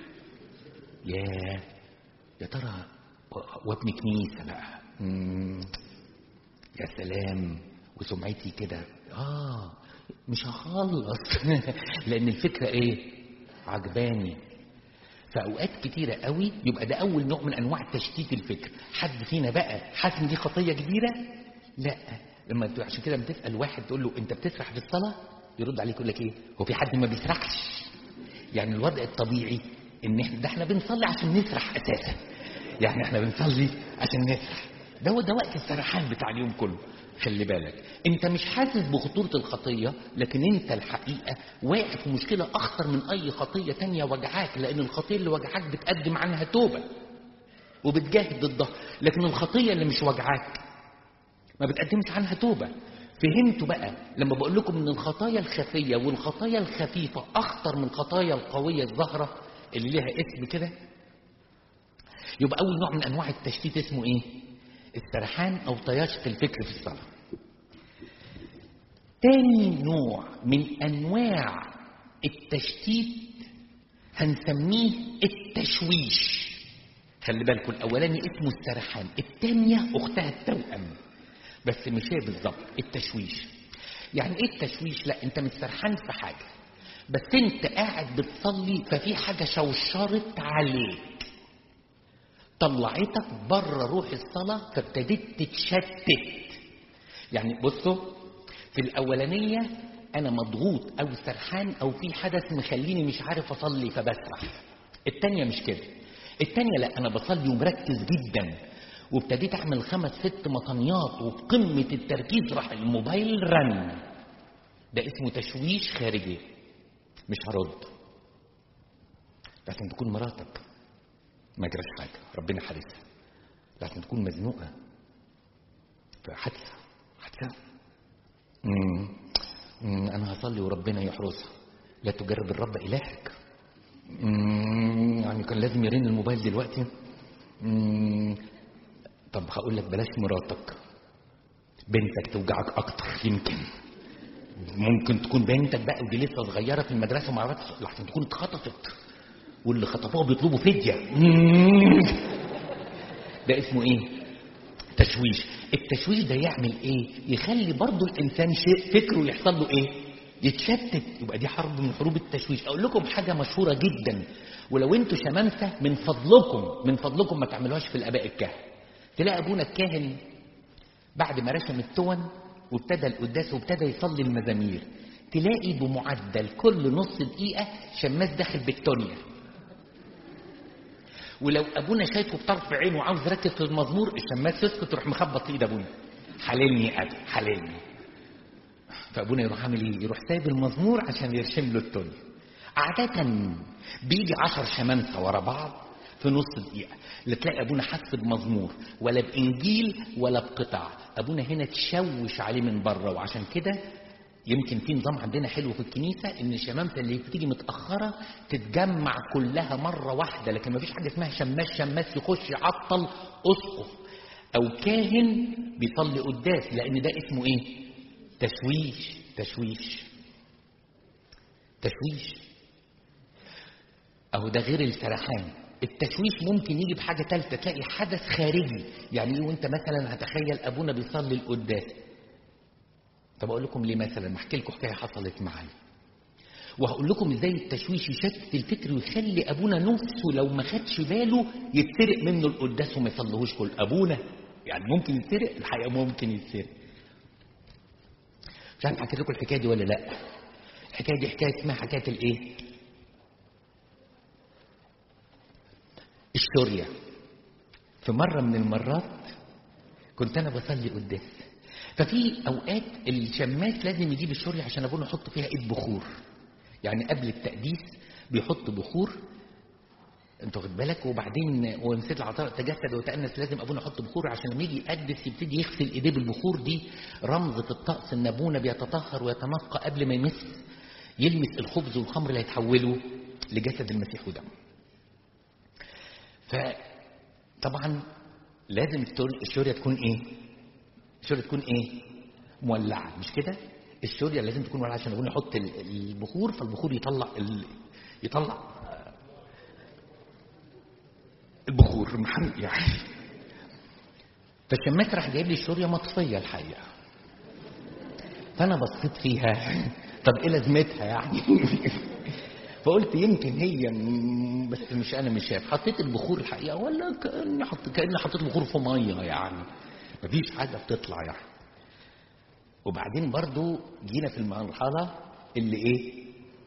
يا يا ترى وابن كنيسه بقى مم. يا سلام وسمعتي كده اه مش هخلص لان الفكره ايه عجباني فاوقات كتيره قوي يبقى ده اول نوع من انواع تشتيت الفكر حد فينا بقى حاسس ان دي خطيه كبيره لا لما عشان كده لما تسال واحد تقول له انت بتسرح في الصلاه يرد عليك يقول لك ايه هو في حد ما بيسرحش يعني الوضع الطبيعي ان احنا ده احنا بنصلي عشان نسرح اساسا يعني احنا بنصلي عشان نسرح ده هو ده وقت السرحان بتاع اليوم كله خلي بالك انت مش حاسس بخطورة الخطية لكن انت الحقيقة واقع في مشكلة اخطر من اي خطية تانية وجعاك لان الخطية اللي وجعاك بتقدم عنها توبة وبتجاهد ضدها لكن الخطية اللي مش وجعاك ما بتقدمش عنها توبة فهمتوا بقى لما بقول لكم ان الخطايا الخفية والخطايا الخفيفة اخطر من الخطايا القوية الظاهرة اللي ليها اسم كده يبقى اول نوع من انواع التشتيت اسمه ايه السرحان او طياشة الفكر في الصلاة تاني نوع من انواع التشتيت هنسميه التشويش خلي بالكم الاولاني اسمه السرحان الثانيه اختها التوأم بس مش هي بالظبط التشويش يعني ايه التشويش لا انت مش سرحان في حاجه بس انت قاعد بتصلي ففي حاجه شوشرت عليك طلعتك بره روح الصلاة فابتديت تتشتت يعني بصوا في الأولانية أنا مضغوط أو سرحان أو في حدث مخليني مش عارف أصلي فبسرح التانية مش كده التانية لا أنا بصلي ومركز جدا وابتديت أعمل خمس ست مطنيات وبقمة التركيز راح الموبايل رن ده اسمه تشويش خارجي مش هرد لكن تكون مراتك ما جراش حاجة ربنا حارسها لكن تكون مزنوقة في حادثة حادثة مم. مم. أنا هصلي وربنا يحرسها لا تجرب الرب إلهك مم. يعني كان لازم يرن الموبايل دلوقتي مم. طب هقول لك بلاش مراتك بنتك توجعك أكتر يمكن ممكن تكون بنتك بقى ودي لسه صغيرة في المدرسة وما عرفتش لحسن تكون اتخطفت واللي خطفوها بيطلبوا فدية ده اسمه ايه تشويش التشويش ده يعمل ايه يخلي برضو الانسان شيء فكره يحصل له ايه يتشتت يبقى دي حرب من حروب التشويش اقول لكم حاجة مشهورة جدا ولو انتوا شمامسة من فضلكم من فضلكم ما تعملوهاش في الاباء الكهنة تلاقي ابونا الكاهن بعد ما رسم التون وابتدى القداس وابتدى يصلي المزامير تلاقي بمعدل كل نص دقيقة شماس داخل بالتونيا ولو ابونا شايفه بطرف عينه وعاوز يركز في المزمور الشماس يسكت يروح مخبط ايد ابونا حللني يا ابي حللني فابونا يروح عامل ايه يروح سايب المزمور عشان يرشم له التونيا عادة بيجي عشر شمامسة ورا بعض في نص دقيقة لا تلاقي أبونا حس بمزمور ولا بإنجيل ولا بقطع أبونا هنا تشوش عليه من بره وعشان كده يمكن في نظام عندنا حلو في الكنيسة إن الشمامسة اللي بتيجي متأخرة تتجمع كلها مرة واحدة لكن ما فيش حاجة اسمها شماس شماس يخش يعطل أسقف أو كاهن بيصلي قداس لأن ده اسمه إيه؟ تشويش تشويش تشويش أهو ده غير السرحان التشويش ممكن يجي بحاجة ثالثة تلاقي حدث خارجي يعني ايه وانت مثلا هتخيل ابونا بيصلي القداس طب اقول لكم ليه مثلا احكي لكم حكايه حصلت معايا وهقول لكم ازاي التشويش يشتت الفكر ويخلي ابونا نفسه لو ما خدش باله يتسرق منه القداس وما يصليهوش كل ابونا يعني ممكن يتسرق الحقيقه ممكن يتسرق مش عارف حكيت لكم الحكايه دي ولا لا الحكايه دي حكايه اسمها حكايه الايه الشورية في مرة من المرات كنت أنا بصلي قداس ففي أوقات الشماس لازم يجيب الشورية عشان أبونا يحط فيها إيد بخور يعني قبل التقديس بيحط بخور انت واخد بالك وبعدين ونسيت العطاء تجسد وتأنس لازم ابونا يحط بخور عشان لما يجي يقدس يبتدي يغسل ايديه بالبخور دي رمز في الطقس ان ابونا بيتطهر ويتنقى قبل ما يمس يلمس الخبز والخمر اللي هيتحولوا لجسد المسيح ودمه فطبعا لازم الشورية تكون ايه الشورية تكون ايه مولعة مش كده الشورية لازم تكون مولعة عشان ابونا يحط البخور فالبخور يطلع ال... يطلع البخور محروق يعني فالشماس راح جايب لي الشورية مطفية الحقيقة فأنا بصيت فيها طب إيه لازمتها يعني فقلت يمكن هي بس مش أنا مش شايف حطيت البخور الحقيقة ولا كأني حط كأني حطيت بخور في مية يعني مفيش حاجة بتطلع يعني وبعدين برضو جينا في المرحلة اللي إيه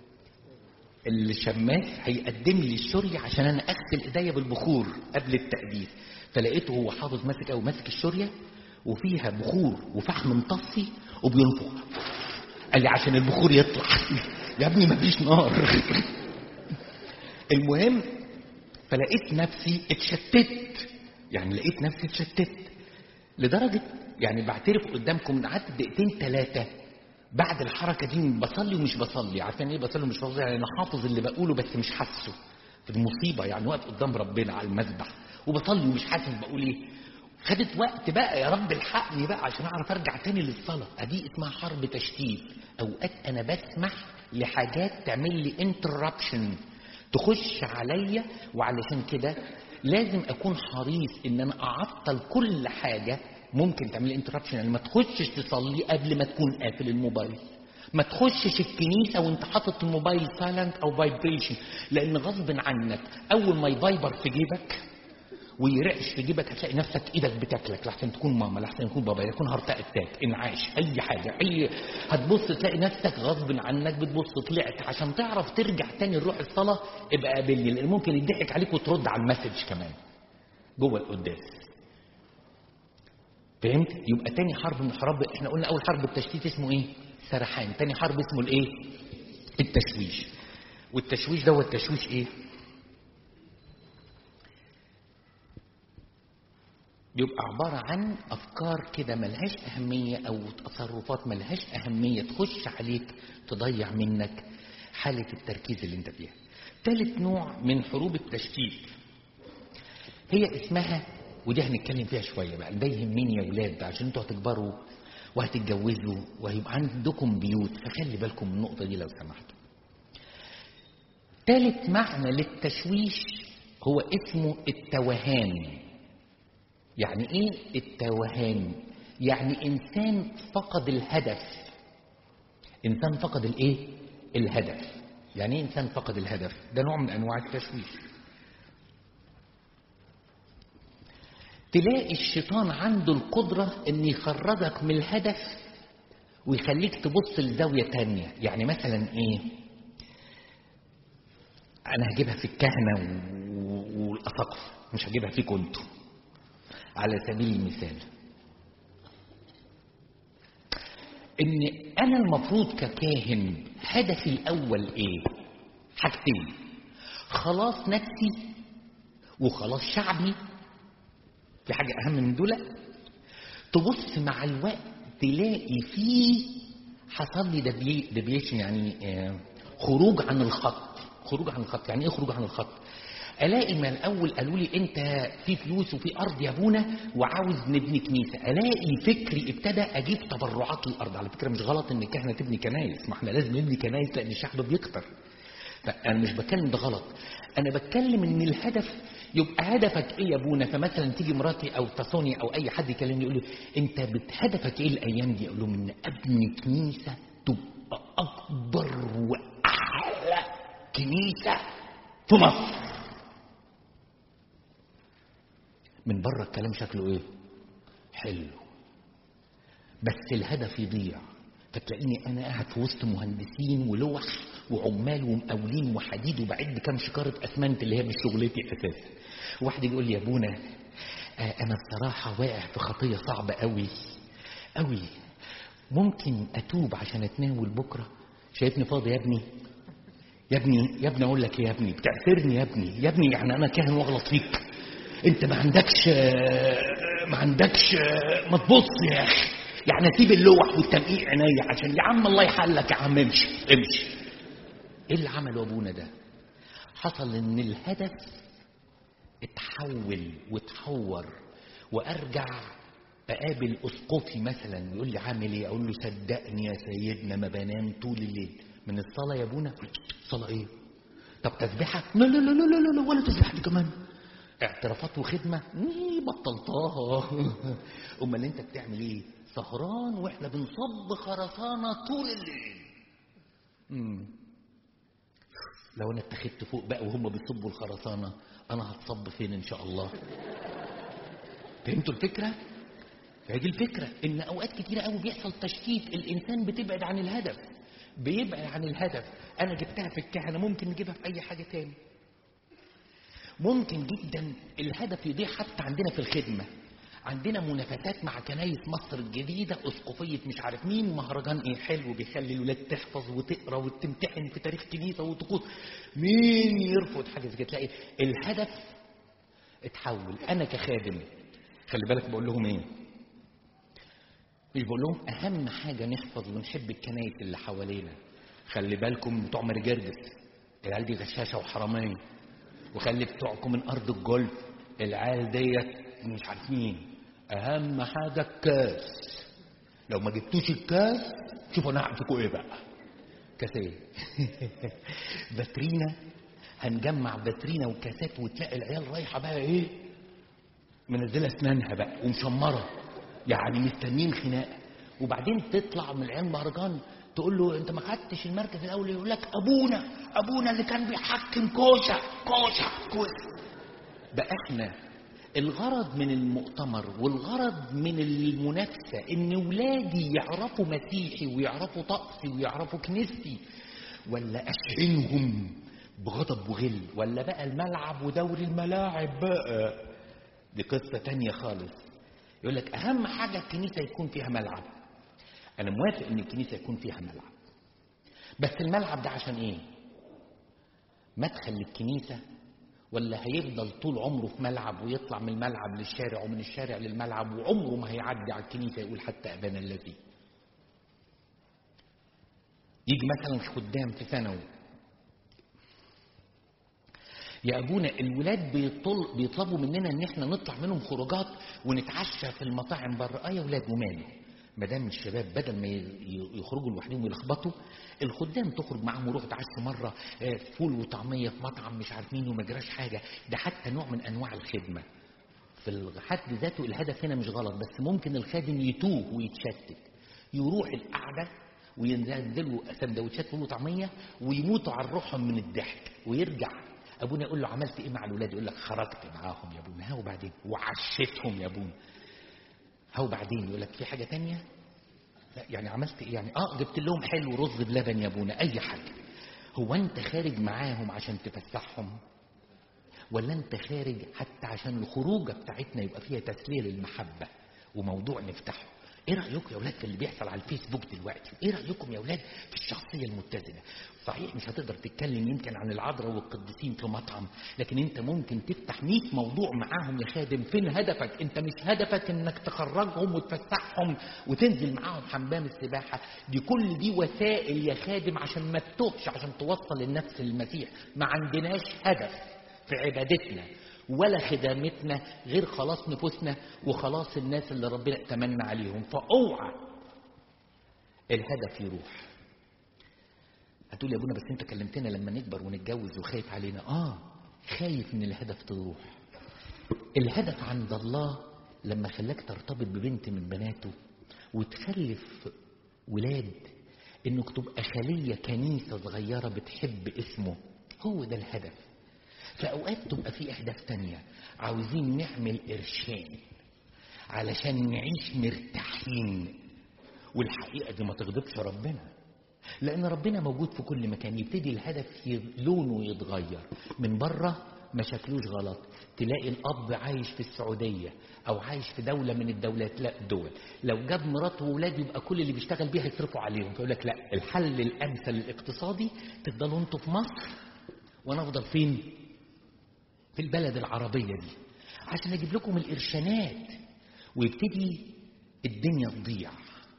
الشماس هيقدم لي الشورية عشان انا اغسل ايديا بالبخور قبل التقديس فلقيته هو حافظ ماسك او ماسك الشورية وفيها بخور وفحم مطفي وبينفخ قال لي عشان البخور يطلع يا ابني مفيش نار المهم فلقيت نفسي اتشتت يعني لقيت نفسي اتشتت لدرجة يعني بعترف قدامكم قعدت دقيقتين ثلاثة بعد الحركة دي بصلي ومش بصلي عارفين ايه بصلي ومش بصلي يعني انا حافظ اللي بقوله بس مش حاسه في المصيبة يعني واقف قدام ربنا على المذبح وبصلي ومش حاسس بقول ايه خدت وقت بقى يا رب الحقني بقى عشان اعرف ارجع تاني للصلاة ادي اسمها حرب تشتيت اوقات انا بسمح لحاجات تعمل لي انتربشن تخش عليا وعلشان كده لازم اكون حريص ان انا اعطل كل حاجة ممكن تعمل انتربشن يعني ما تخشش تصلي قبل ما تكون قافل الموبايل ما تخشش الكنيسة وانت حاطط الموبايل سايلنت او فايبريشن لان غصب عنك اول ما يفايبر في جيبك ويرعش في جيبك هتلاقي نفسك ايدك بتاكلك لحسن تكون ماما لحسن يكون بابا يكون هارت اتاك انعاش اي حاجه اي هتبص تلاقي نفسك غصب عنك بتبص طلعت عشان تعرف ترجع تاني نروح الصلاه ابقى قابلني لان ممكن يضحك عليك وترد على المسج كمان جوه القداس فهمت يبقى تاني حرب من الحرب احنا قلنا اول حرب التشتيت اسمه ايه سرحان تاني حرب اسمه الايه التشويش والتشويش ده هو التشويش ايه بيبقى عبارة عن أفكار كده ملهاش أهمية أو تصرفات ملهاش أهمية تخش عليك تضيع منك حالة التركيز اللي انت فيها ثالث نوع من حروب التشتيت هي اسمها ودي هنتكلم فيها شوية بقى ده يهمني يا ولاد عشان انتوا هتكبروا وهتتجوزوا وهيبقى عندكم بيوت فخلي بالكم من النقطة دي لو سمحتوا ثالث معنى للتشويش هو اسمه التوهان يعني ايه التوهان يعني انسان فقد الهدف انسان فقد الايه الهدف يعني ايه انسان فقد الهدف ده نوع من انواع التشويش تلاقي الشيطان عنده القدرة ان يخرجك من الهدف ويخليك تبص لزاوية تانية يعني مثلا ايه انا هجيبها في الكهنة والاساقفة مش هجيبها فيكم انتوا على سبيل المثال ان انا المفروض ككاهن هدفي الاول ايه حاجتين خلاص نفسي وخلاص شعبي في حاجة أهم من دول تبص مع الوقت تلاقي فيه حصل لي ديفيشن يعني آه خروج عن الخط خروج عن الخط يعني ايه خروج عن الخط الاقي من الاول قالوا لي انت في فلوس وفي ارض يا ابونا وعاوز نبني كنيسه الاقي فكري ابتدى اجيب تبرعات للارض على فكره مش غلط ان الكهنه تبني كنايس ما احنا لازم نبني كنايس لان الشعب بيكتر فانا مش بتكلم ده غلط انا بتكلم ان الهدف يبقى هدفك ايه يا ابونا فمثلا تيجي مراتي او تصوني او اي حد يكلمني يقول لي انت هدفك ايه الايام دي اقول له ان ابني كنيسه تبقى اكبر واعلى كنيسه في مصر من بره الكلام شكله ايه حلو بس الهدف يضيع فتلاقيني انا قاعد في وسط مهندسين ولوح وعمال ومقاولين وحديد وبعد كام شكاره اسمنت اللي هي مش شغلتي اساسا واحد يقول لي يا ابونا آه انا بصراحه واقع في خطيه صعبه قوي قوي ممكن اتوب عشان اتناول بكره شايفني فاضي يا ابني يا ابني يا ابني اقول لك ايه يا ابني بتعثرني يا ابني يا ابني يعني انا كاهن واغلط فيك انت ما عندكش ما عندكش ما تبص يا اخي يعني اسيب اللوح والتنقيق عينيا عشان يا عم الله يحلك يا عم امشي امشي ايه اللي عمله ابونا ده حصل ان الهدف اتحول وتحور وارجع اقابل اسقفي مثلا يقول لي عامل ايه اقول له صدقني يا سيدنا ما بنام طول الليل من الصلاه يا ابونا صلاه ايه طب تسبيحه لا لا لا لا لا, لا ولا تسبيحه دي كمان اعترافات وخدمه بطلتها امال انت بتعمل ايه سهران واحنا بنصب خرسانه طول الليل مم. لو انا اتخذت فوق بقى وهم بيصبوا الخرسانه انا هتصب فين ان شاء الله فهمتوا الفكره هي دي الفكره ان اوقات كتيره قوي بيحصل تشتيت الانسان بتبعد عن الهدف بيبعد عن الهدف انا جبتها في الكهنه ممكن نجيبها في اي حاجه تاني ممكن جدا الهدف يضيع حتى عندنا في الخدمه عندنا منافسات مع كنايس مصر الجديدة أسقفية مش عارف مين مهرجان إيه حلو بيخلي الولاد تحفظ وتقرا وتمتحن في تاريخ كنيسة وطقوس مين يرفض حاجة زي كده تلاقي الهدف اتحول أنا كخادم خلي بالك بقول لهم إيه مش بقول لهم أهم حاجة نحفظ ونحب الكنايس اللي حوالينا خلي بالكم بتوع مرجرجس العيال دي غشاشة وحرامية وخلي بتوعكم من أرض الجولف العيال ديت مش عارفين اهم حاجه الكاس لو ما جبتوش الكاس شوفوا انا هعمل فيكم ايه بقى كاس ايه باترينا هنجمع باترينا وكاسات وتلاقي العيال رايحه بقى ايه منزله اسنانها بقى ومشمره يعني مستنيين خناقه وبعدين تطلع من العيال مهرجان تقول له انت ما خدتش المركز الاول يقول لك ابونا ابونا اللي كان بيحكم كوشه كوشه كوشه بقى احنا الغرض من المؤتمر والغرض من المنافسة ان ولادي يعرفوا مسيحي ويعرفوا طقسي ويعرفوا كنيستي ولا اشحنهم بغضب وغل ولا بقى الملعب ودوري الملاعب بقى دي قصة تانية خالص يقول لك اهم حاجة الكنيسة يكون فيها ملعب انا موافق ان الكنيسة يكون فيها ملعب بس الملعب ده عشان ايه مدخل للكنيسة ولا هيفضل طول عمره في ملعب ويطلع من الملعب للشارع ومن الشارع للملعب وعمره ما هيعدي على الكنيسة يقول حتى أبانا الذي يجي مثلا خدام في ثانوي يا ابونا الولاد بيطل بيطلبوا مننا ان احنا نطلع منهم خروجات ونتعشى في المطاعم بره اه يا ولاد وماله ما دام الشباب بدل ما يخرجوا لوحدهم ويلخبطوا الخدام تخرج معاهم ويروحوا يتعشوا مره فول وطعميه في مطعم مش عارف مين وما جراش حاجه ده حتى نوع من انواع الخدمه في حد ذاته الهدف هنا مش غلط بس ممكن الخادم يتوه ويتشتت يروح القعده وينزلوا سندوتشات فول وطعميه ويموتوا على روحهم من الضحك ويرجع ابونا يقول له عملت ايه مع الولاد يقول لك خرجت معاهم يا ابونا ها وبعدين وعشتهم يا ابونا ها وبعدين يقول لك في حاجه تانية لا يعني عملت ايه يعني اه جبت لهم حلو رز بلبن يا ابونا اي حاجه هو انت خارج معاهم عشان تفسحهم ولا انت خارج حتى عشان الخروجه بتاعتنا يبقى فيها تسليه للمحبه وموضوع نفتحه ايه رايكم يا اولاد في اللي بيحصل على الفيسبوك دلوقتي ايه رايكم يا اولاد في الشخصيه المتزنه صحيح مش هتقدر تتكلم يمكن عن العذراء والقديسين في مطعم لكن انت ممكن تفتح 100 موضوع معاهم يا خادم فين هدفك انت مش هدفك انك تخرجهم وتفسحهم وتنزل معاهم حمام السباحه دي كل دي وسائل يا خادم عشان ما تتوهش عشان توصل النفس للمسيح ما عندناش هدف في عبادتنا ولا خدامتنا غير خلاص نفوسنا وخلاص الناس اللي ربنا اتمنى عليهم فاوعى الهدف يروح هتقول يا ابونا بس انت كلمتنا لما نكبر ونتجوز وخايف علينا اه خايف من الهدف تروح الهدف عند الله لما خلاك ترتبط ببنت من بناته وتخلف ولاد انك تبقى خلية كنيسة صغيرة بتحب اسمه هو ده الهدف في اوقات تبقى في اهداف تانية عاوزين نعمل قرشين علشان نعيش مرتاحين والحقيقة دي ما تغضبش ربنا لأن ربنا موجود في كل مكان يبتدي الهدف لونه يتغير من بره ما شكلوش غلط تلاقي الأب عايش في السعودية أو عايش في دولة من الدولات لا دول لو جاب مراته وولاده يبقى كل اللي بيشتغل بيها يصرفوا عليهم فيقول لك لا الحل الأمثل الاقتصادي تفضلوا انتوا في مصر وأنا أفضل فين؟ في البلد العربية دي عشان أجيب لكم الإرشانات ويبتدي الدنيا تضيع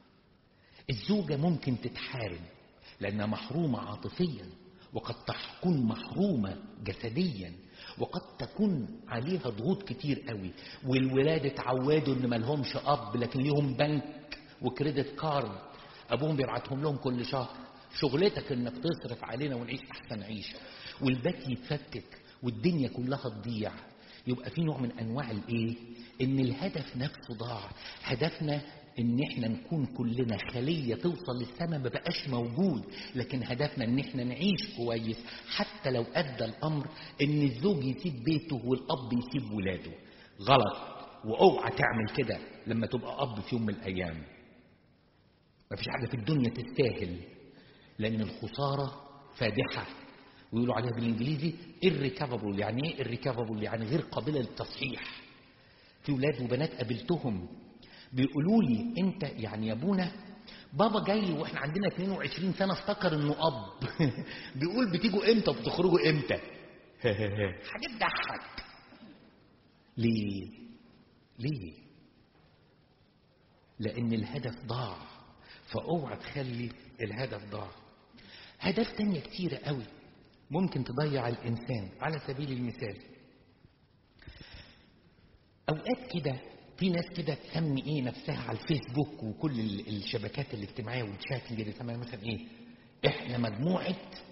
الزوجة ممكن تتحارب لأنها محرومة عاطفيا وقد تكون محرومة جسديا وقد تكون عليها ضغوط كتير قوي والولاد اتعودوا ان ملهمش اب لكن ليهم بنك وكريدت كارد ابوهم بيبعتهم لهم كل شهر شغلتك انك تصرف علينا ونعيش احسن عيشه والبيت يتفكك والدنيا كلها تضيع يبقى في نوع من انواع الايه ان الهدف نفسه ضاع هدفنا ان احنا نكون كلنا خليه توصل للسماء ما بقاش موجود لكن هدفنا ان احنا نعيش كويس حتى لو ادى الامر ان الزوج يسيب بيته والاب يسيب ولاده غلط واوعى تعمل كده لما تبقى اب في يوم من الايام ما فيش حاجه في الدنيا تستاهل لان الخساره فادحه ويقولوا عليها بالانجليزي irrecoverable يعني ايه irrecoverable يعني غير قابله للتصحيح في ولاد وبنات قابلتهم بيقولوا لي انت يعني يا ابونا بابا جاي واحنا عندنا 22 سنه افتكر انه اب بيقول بتيجوا امتى وبتخرجوا امتى حاجه تضحك ليه ليه لان الهدف ضاع فاوعى تخلي الهدف ضاع هدف تانية كتيرة قوي ممكن تضيع الإنسان على سبيل المثال أوقات كده في ناس كده تسمي ايه نفسها على الفيسبوك وكل الشبكات الاجتماعيه والشات اللي تسميها مثلا ايه احنا مجموعه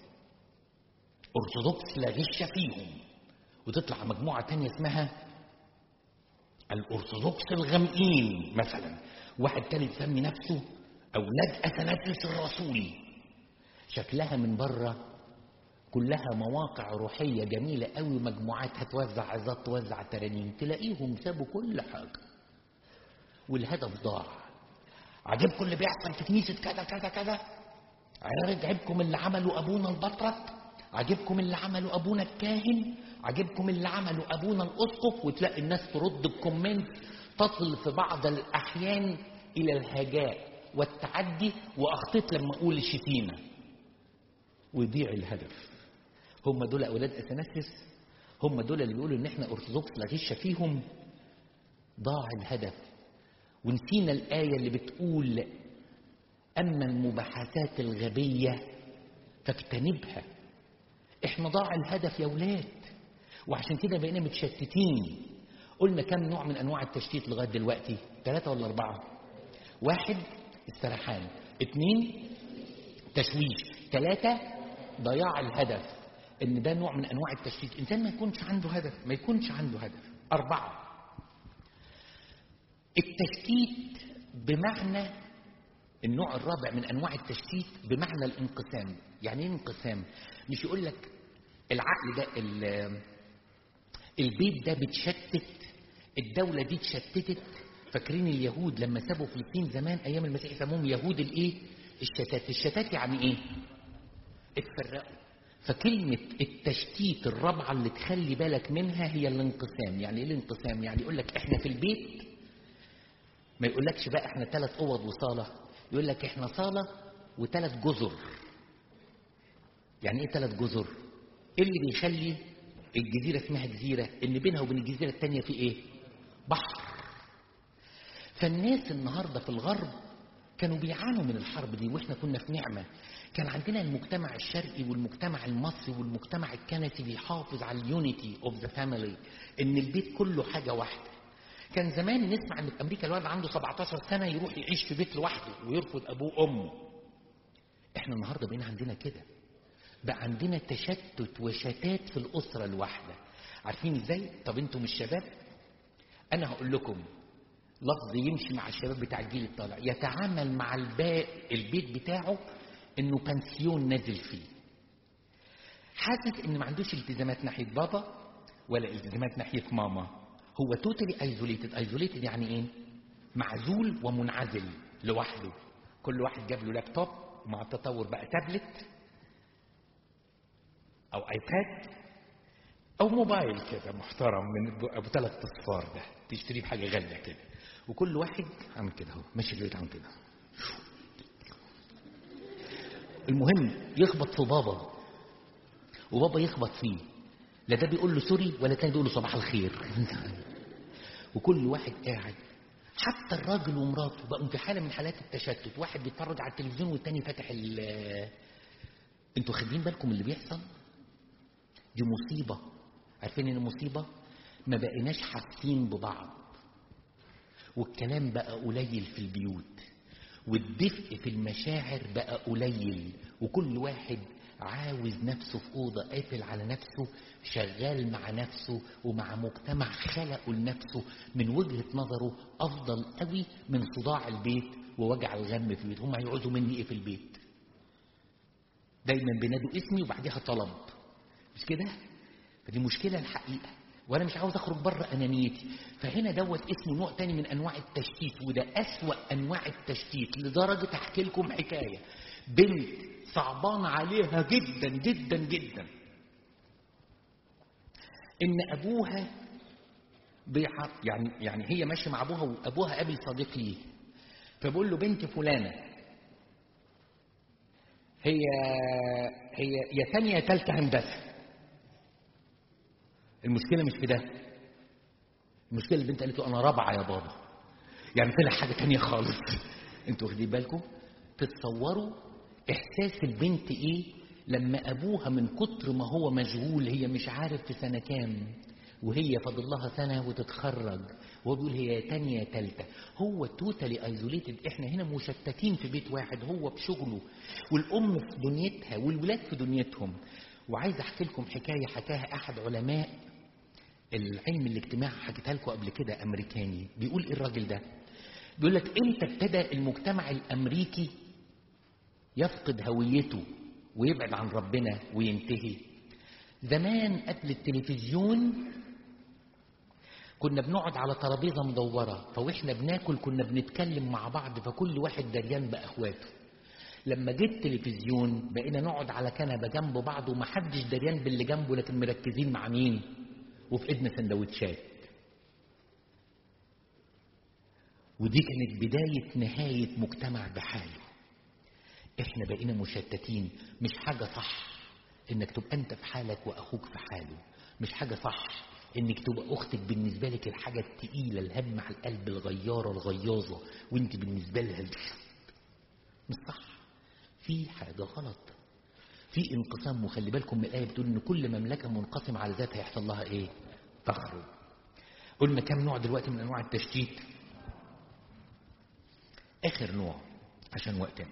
ارثوذكس لا غش فيهم وتطلع مجموعه تانية اسمها الارثوذكس الغامقين مثلا واحد تاني يسمي نفسه اولاد اثناسيوس الرسولي شكلها من بره كلها مواقع روحيه جميله قوي مجموعات هتوزع عظات توزع ترانيم تلاقيهم سابوا كل حاجه والهدف ضاع عجبكم اللي بيحصل في كنيسه كذا كذا كذا عجبكم اللي عمله ابونا البطرك عجبكم اللي عمله ابونا الكاهن عجبكم اللي عمله ابونا الاسقف وتلاقي الناس ترد بكومنت تصل في بعض الاحيان الى الهجاء والتعدي واخطيت لما اقول الشتيمه ويضيع الهدف هم دول اولاد اثناسيس هم دول اللي بيقولوا ان احنا ارثوذكس لا غش فيهم ضاع الهدف ونسينا الايه اللي بتقول اما المباحثات الغبيه فاجتنبها احنا ضاع الهدف يا ولاد وعشان كده بقينا متشتتين قلنا كم نوع من انواع التشتيت لغايه دلوقتي ثلاثه ولا اربعه واحد استرحان اثنين تشويش ثلاثه ضياع الهدف ان ده نوع من انواع التشتيت انسان ما يكونش عنده هدف ما يكونش عنده هدف اربعه التشتيت بمعنى النوع الرابع من انواع التشتيت بمعنى الانقسام يعني ايه انقسام مش يقول لك العقل ده البيت ده بتشتت الدوله دي اتشتتت فاكرين اليهود لما سابوا فلسطين زمان ايام المسيح يسموهم يهود الايه الشتات الشتات يعني ايه اتفرقوا فكلمة التشتيت الرابعة اللي تخلي بالك منها هي الانقسام يعني ايه الانقسام يعني يقول لك احنا في البيت ما يقولكش بقى احنا ثلاث اوض وصالة يقول لك احنا صالة وثلاث جزر يعني ايه ثلاث جزر ايه اللي بيخلي الجزيرة اسمها جزيرة ان بينها وبين الجزيرة الثانية في ايه بحر فالناس النهاردة في الغرب كانوا بيعانوا من الحرب دي واحنا كنا في نعمة كان عندنا المجتمع الشرقي والمجتمع المصري والمجتمع الكنسي بيحافظ على اليونيتي اوف ذا فاميلي ان البيت كله حاجة واحدة كان زمان نسمع ان في امريكا الولد عنده 17 سنة يروح يعيش في بيت لوحده ويرفض ابوه وامه احنا النهاردة بقينا عندنا كده بقى عندنا تشتت وشتات في الأسرة الواحدة عارفين ازاي؟ طب انتم مش شباب؟ أنا هقول لكم لفظ يمشي مع الشباب بتاع الجيل الطالع يتعامل مع الباء البيت بتاعه انه بنسيون نازل فيه حاسس ان ما عندوش التزامات ناحية بابا ولا التزامات ناحية ماما هو توتالي ايزوليتد ايزوليتد يعني ايه معزول ومنعزل لوحده كل واحد جاب له لابتوب ومع التطور بقى تابلت او ايباد او موبايل كده محترم من ابو ثلاث اصفار ده تشتريه بحاجه غاليه كده وكل واحد عامل كده اهو ماشي البيت عامل كده المهم يخبط في بابا وبابا يخبط فيه لا ده بيقول له سوري ولا تاني بيقول له صباح الخير وكل واحد قاعد حتى الراجل ومراته بقوا في حاله من حالات التشتت واحد بيتفرج على التلفزيون والتاني فاتح ال انتوا خدين بالكم اللي بيحصل دي مصيبة عارفين ان مصيبة ما بقيناش حاسين ببعض والكلام بقى قليل في البيوت والدفء في المشاعر بقى قليل وكل واحد عاوز نفسه في أوضة قافل على نفسه شغال مع نفسه ومع مجتمع خلقه لنفسه من وجهة نظره أفضل قوي من صداع البيت ووجع الغم في البيت هم هيعوزوا مني إيه في البيت دايما بينادوا اسمي وبعديها طلب مش كده فدي مشكلة الحقيقة وانا مش عاوز اخرج بره انانيتي فهنا دوت اسمه نوع تاني من انواع التشتيت وده اسوأ انواع التشتيت لدرجة احكي لكم حكاية بنت صعبان عليها جدا جدا جدا ان ابوها بيح... يعني يعني هي ماشيه مع ابوها وابوها قابل صديق ليه فبقول له بنت فلانه هي هي يا ثانيه يا ثالثه هندسه المشكله مش في ده المشكله البنت قالت له انا رابعه يا بابا يعني طلع حاجه تانية خالص انتوا واخدين بالكم تتصوروا احساس البنت ايه لما ابوها من كتر ما هو مشغول هي مش عارف في سنه كام وهي فاضل لها سنه وتتخرج وهو بيقول هي تانية تالتة هو توتالي ايزوليتد احنا هنا مشتتين في بيت واحد هو بشغله والام في دنيتها والولاد في دنيتهم وعايز احكي لكم حكايه حكاها احد علماء العلم الاجتماع حكيتها لكم قبل كده امريكاني بيقول ايه الراجل ده بيقول لك امتى ابتدى المجتمع الامريكي يفقد هويته ويبعد عن ربنا وينتهي زمان قبل التلفزيون كنا بنقعد على ترابيزه مدوره فواحنا بناكل كنا بنتكلم مع بعض فكل واحد دريان باخواته لما جه التلفزيون بقينا نقعد على كنبه جنب بعض ومحدش دريان باللي جنبه لكن مركزين مع مين وفي ايدنا سندوتشات ودي كانت بدايه نهايه مجتمع بحاله احنا بقينا مشتتين مش حاجه صح انك تبقى انت في حالك واخوك في حاله مش حاجه صح انك تبقى اختك بالنسبه لك الحاجه التقيله الهم على القلب الغياره الغياظه وانت بالنسبه لها مش صح في حاجه غلط في انقسام وخلي بالكم من الايه بتقول ان كل مملكه منقسمه على ذاتها يحصل لها ايه تخرب قلنا كم نوع دلوقتي من انواع التشتيت اخر نوع عشان وقتنا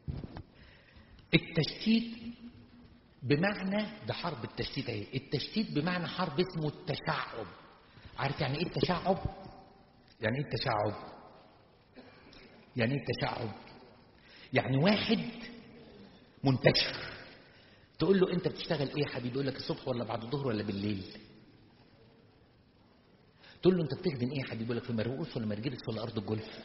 التشتيت بمعنى ده حرب التشتيت اهي التشتيت بمعنى حرب اسمه التشعب عارف يعني ايه التشعب يعني ايه التشعب يعني ايه التشعب يعني واحد منتشر تقول له انت بتشتغل ايه يا حبيبي يقول لك الصبح ولا بعد الظهر ولا بالليل تقول له انت بتخدم ايه يا حبيبي يقول لك في مرقوس ولا مرجلس ولا ارض الجولف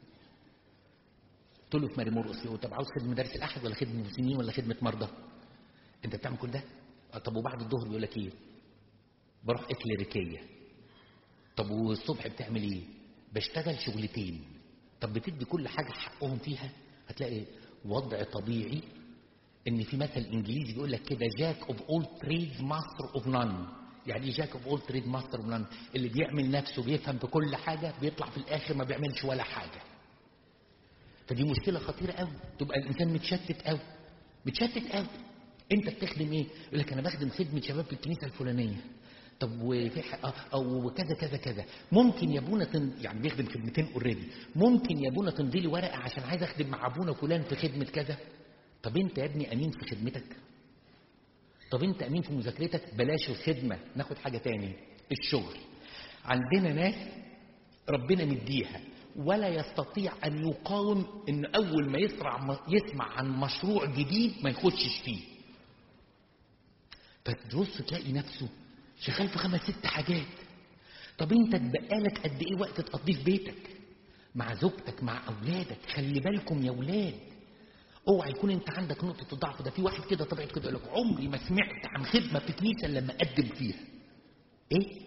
تقول له في ماري مرقص يقول طب عاوز خدمه مدارس الاحد ولا خدمه مسنين ولا خدمه مرضى انت بتعمل كل ده آه طب وبعد الظهر بيقول لك ايه بروح اكليريكيه طب والصبح بتعمل ايه بشتغل شغلتين طب بتدي كل حاجه حقهم فيها هتلاقي وضع طبيعي ان في مثل انجليزي بيقول لك كده جاك اوف اول تريد ماستر اوف نان يعني ايه جاك اوف اول تريد ماستر اوف نان اللي بيعمل نفسه بيفهم في كل حاجه بيطلع في الاخر ما بيعملش ولا حاجه فدي مشكله خطيره قوي تبقى الانسان متشتت قوي متشتت قوي انت بتخدم ايه يقول لك انا بخدم خدمه شباب في الكنيسه الفلانيه طب وفي ح... او كذا كذا كذا ممكن يا ابونا تن... يعني بيخدم خدمتين اوريدي ممكن يا ابونا تمضي لي ورقه عشان عايز اخدم مع ابونا فلان في خدمه كذا طب انت يا ابني امين في خدمتك طب انت امين في مذاكرتك بلاش الخدمه ناخد حاجه تاني الشغل عندنا ناس ربنا مديها ولا يستطيع ان يقاوم ان اول ما يسمع يسمع عن مشروع جديد ما يخشش فيه فتبص تلاقي نفسه شغال في خمس ست حاجات طب انت اتبقالك قد ايه وقت تقضيه في بيتك مع زوجتك مع اولادك خلي بالكم يا اولاد اوعى يكون انت عندك نقطه الضعف ده في واحد كده طبيعي كده يقول لك عمري ما سمعت عن خدمه في كنيسه لما اقدم فيها ايه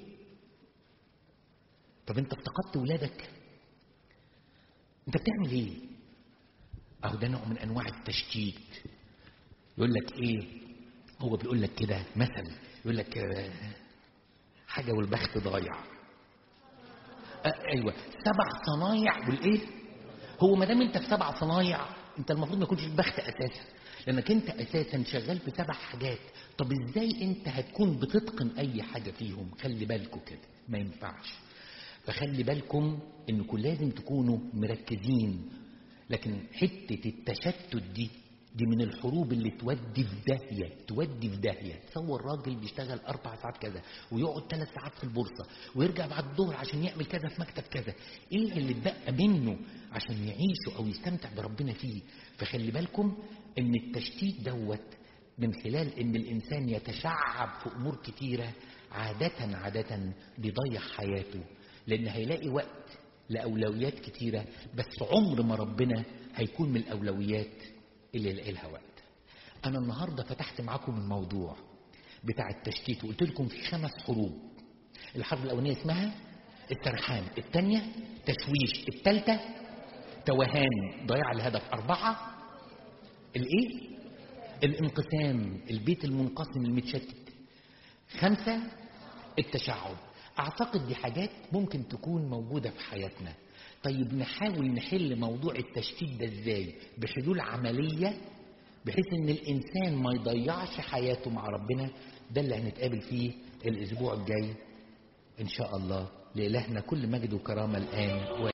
طب انت افتقدت ولادك انت بتعمل ايه اهو ده نوع من انواع التشتيت يقول لك ايه هو بيقول لك كده مثل يقول لك حاجه والبخت ضايع آه ايوه سبع صنايع والايه هو ما دام انت في سبع صنايع انت المفروض ما يكونش البخت اساسا لانك انت اساسا شغال في سبع حاجات طب ازاي انت هتكون بتتقن اي حاجه فيهم خلي بالكم كده ما ينفعش فخلي بالكم انكم لازم تكونوا مركزين لكن حته التشتت دي دي من الحروب اللي تودي في داهيه تودي في داهيه تصور راجل بيشتغل اربع ساعات كذا ويقعد ثلاث ساعات في البورصه ويرجع بعد الظهر عشان يعمل كذا في مكتب كذا ايه اللي اتبقى منه عشان يعيشه او يستمتع بربنا فيه فخلي بالكم ان التشتيت دوت من خلال ان الانسان يتشعب في امور كتيره عاده عاده بيضيع حياته لان هيلاقي وقت لاولويات كتيره بس عمر ما ربنا هيكون من الاولويات اللي يلاقي لها وقت انا النهارده فتحت معاكم الموضوع بتاع التشتيت وقلت لكم في خمس حروب الحرب الاولانيه اسمها السرحان الثانيه تشويش الثالثه توهان ضياع الهدف اربعه الايه الانقسام البيت المنقسم المتشتت خمسه التشعب اعتقد دي حاجات ممكن تكون موجوده في حياتنا طيب نحاول نحل موضوع التشتيت ده ازاي بحلول عمليه بحيث ان الانسان ما يضيعش حياته مع ربنا ده اللي هنتقابل فيه الاسبوع الجاي ان شاء الله لالهنا كل مجد وكرامه الان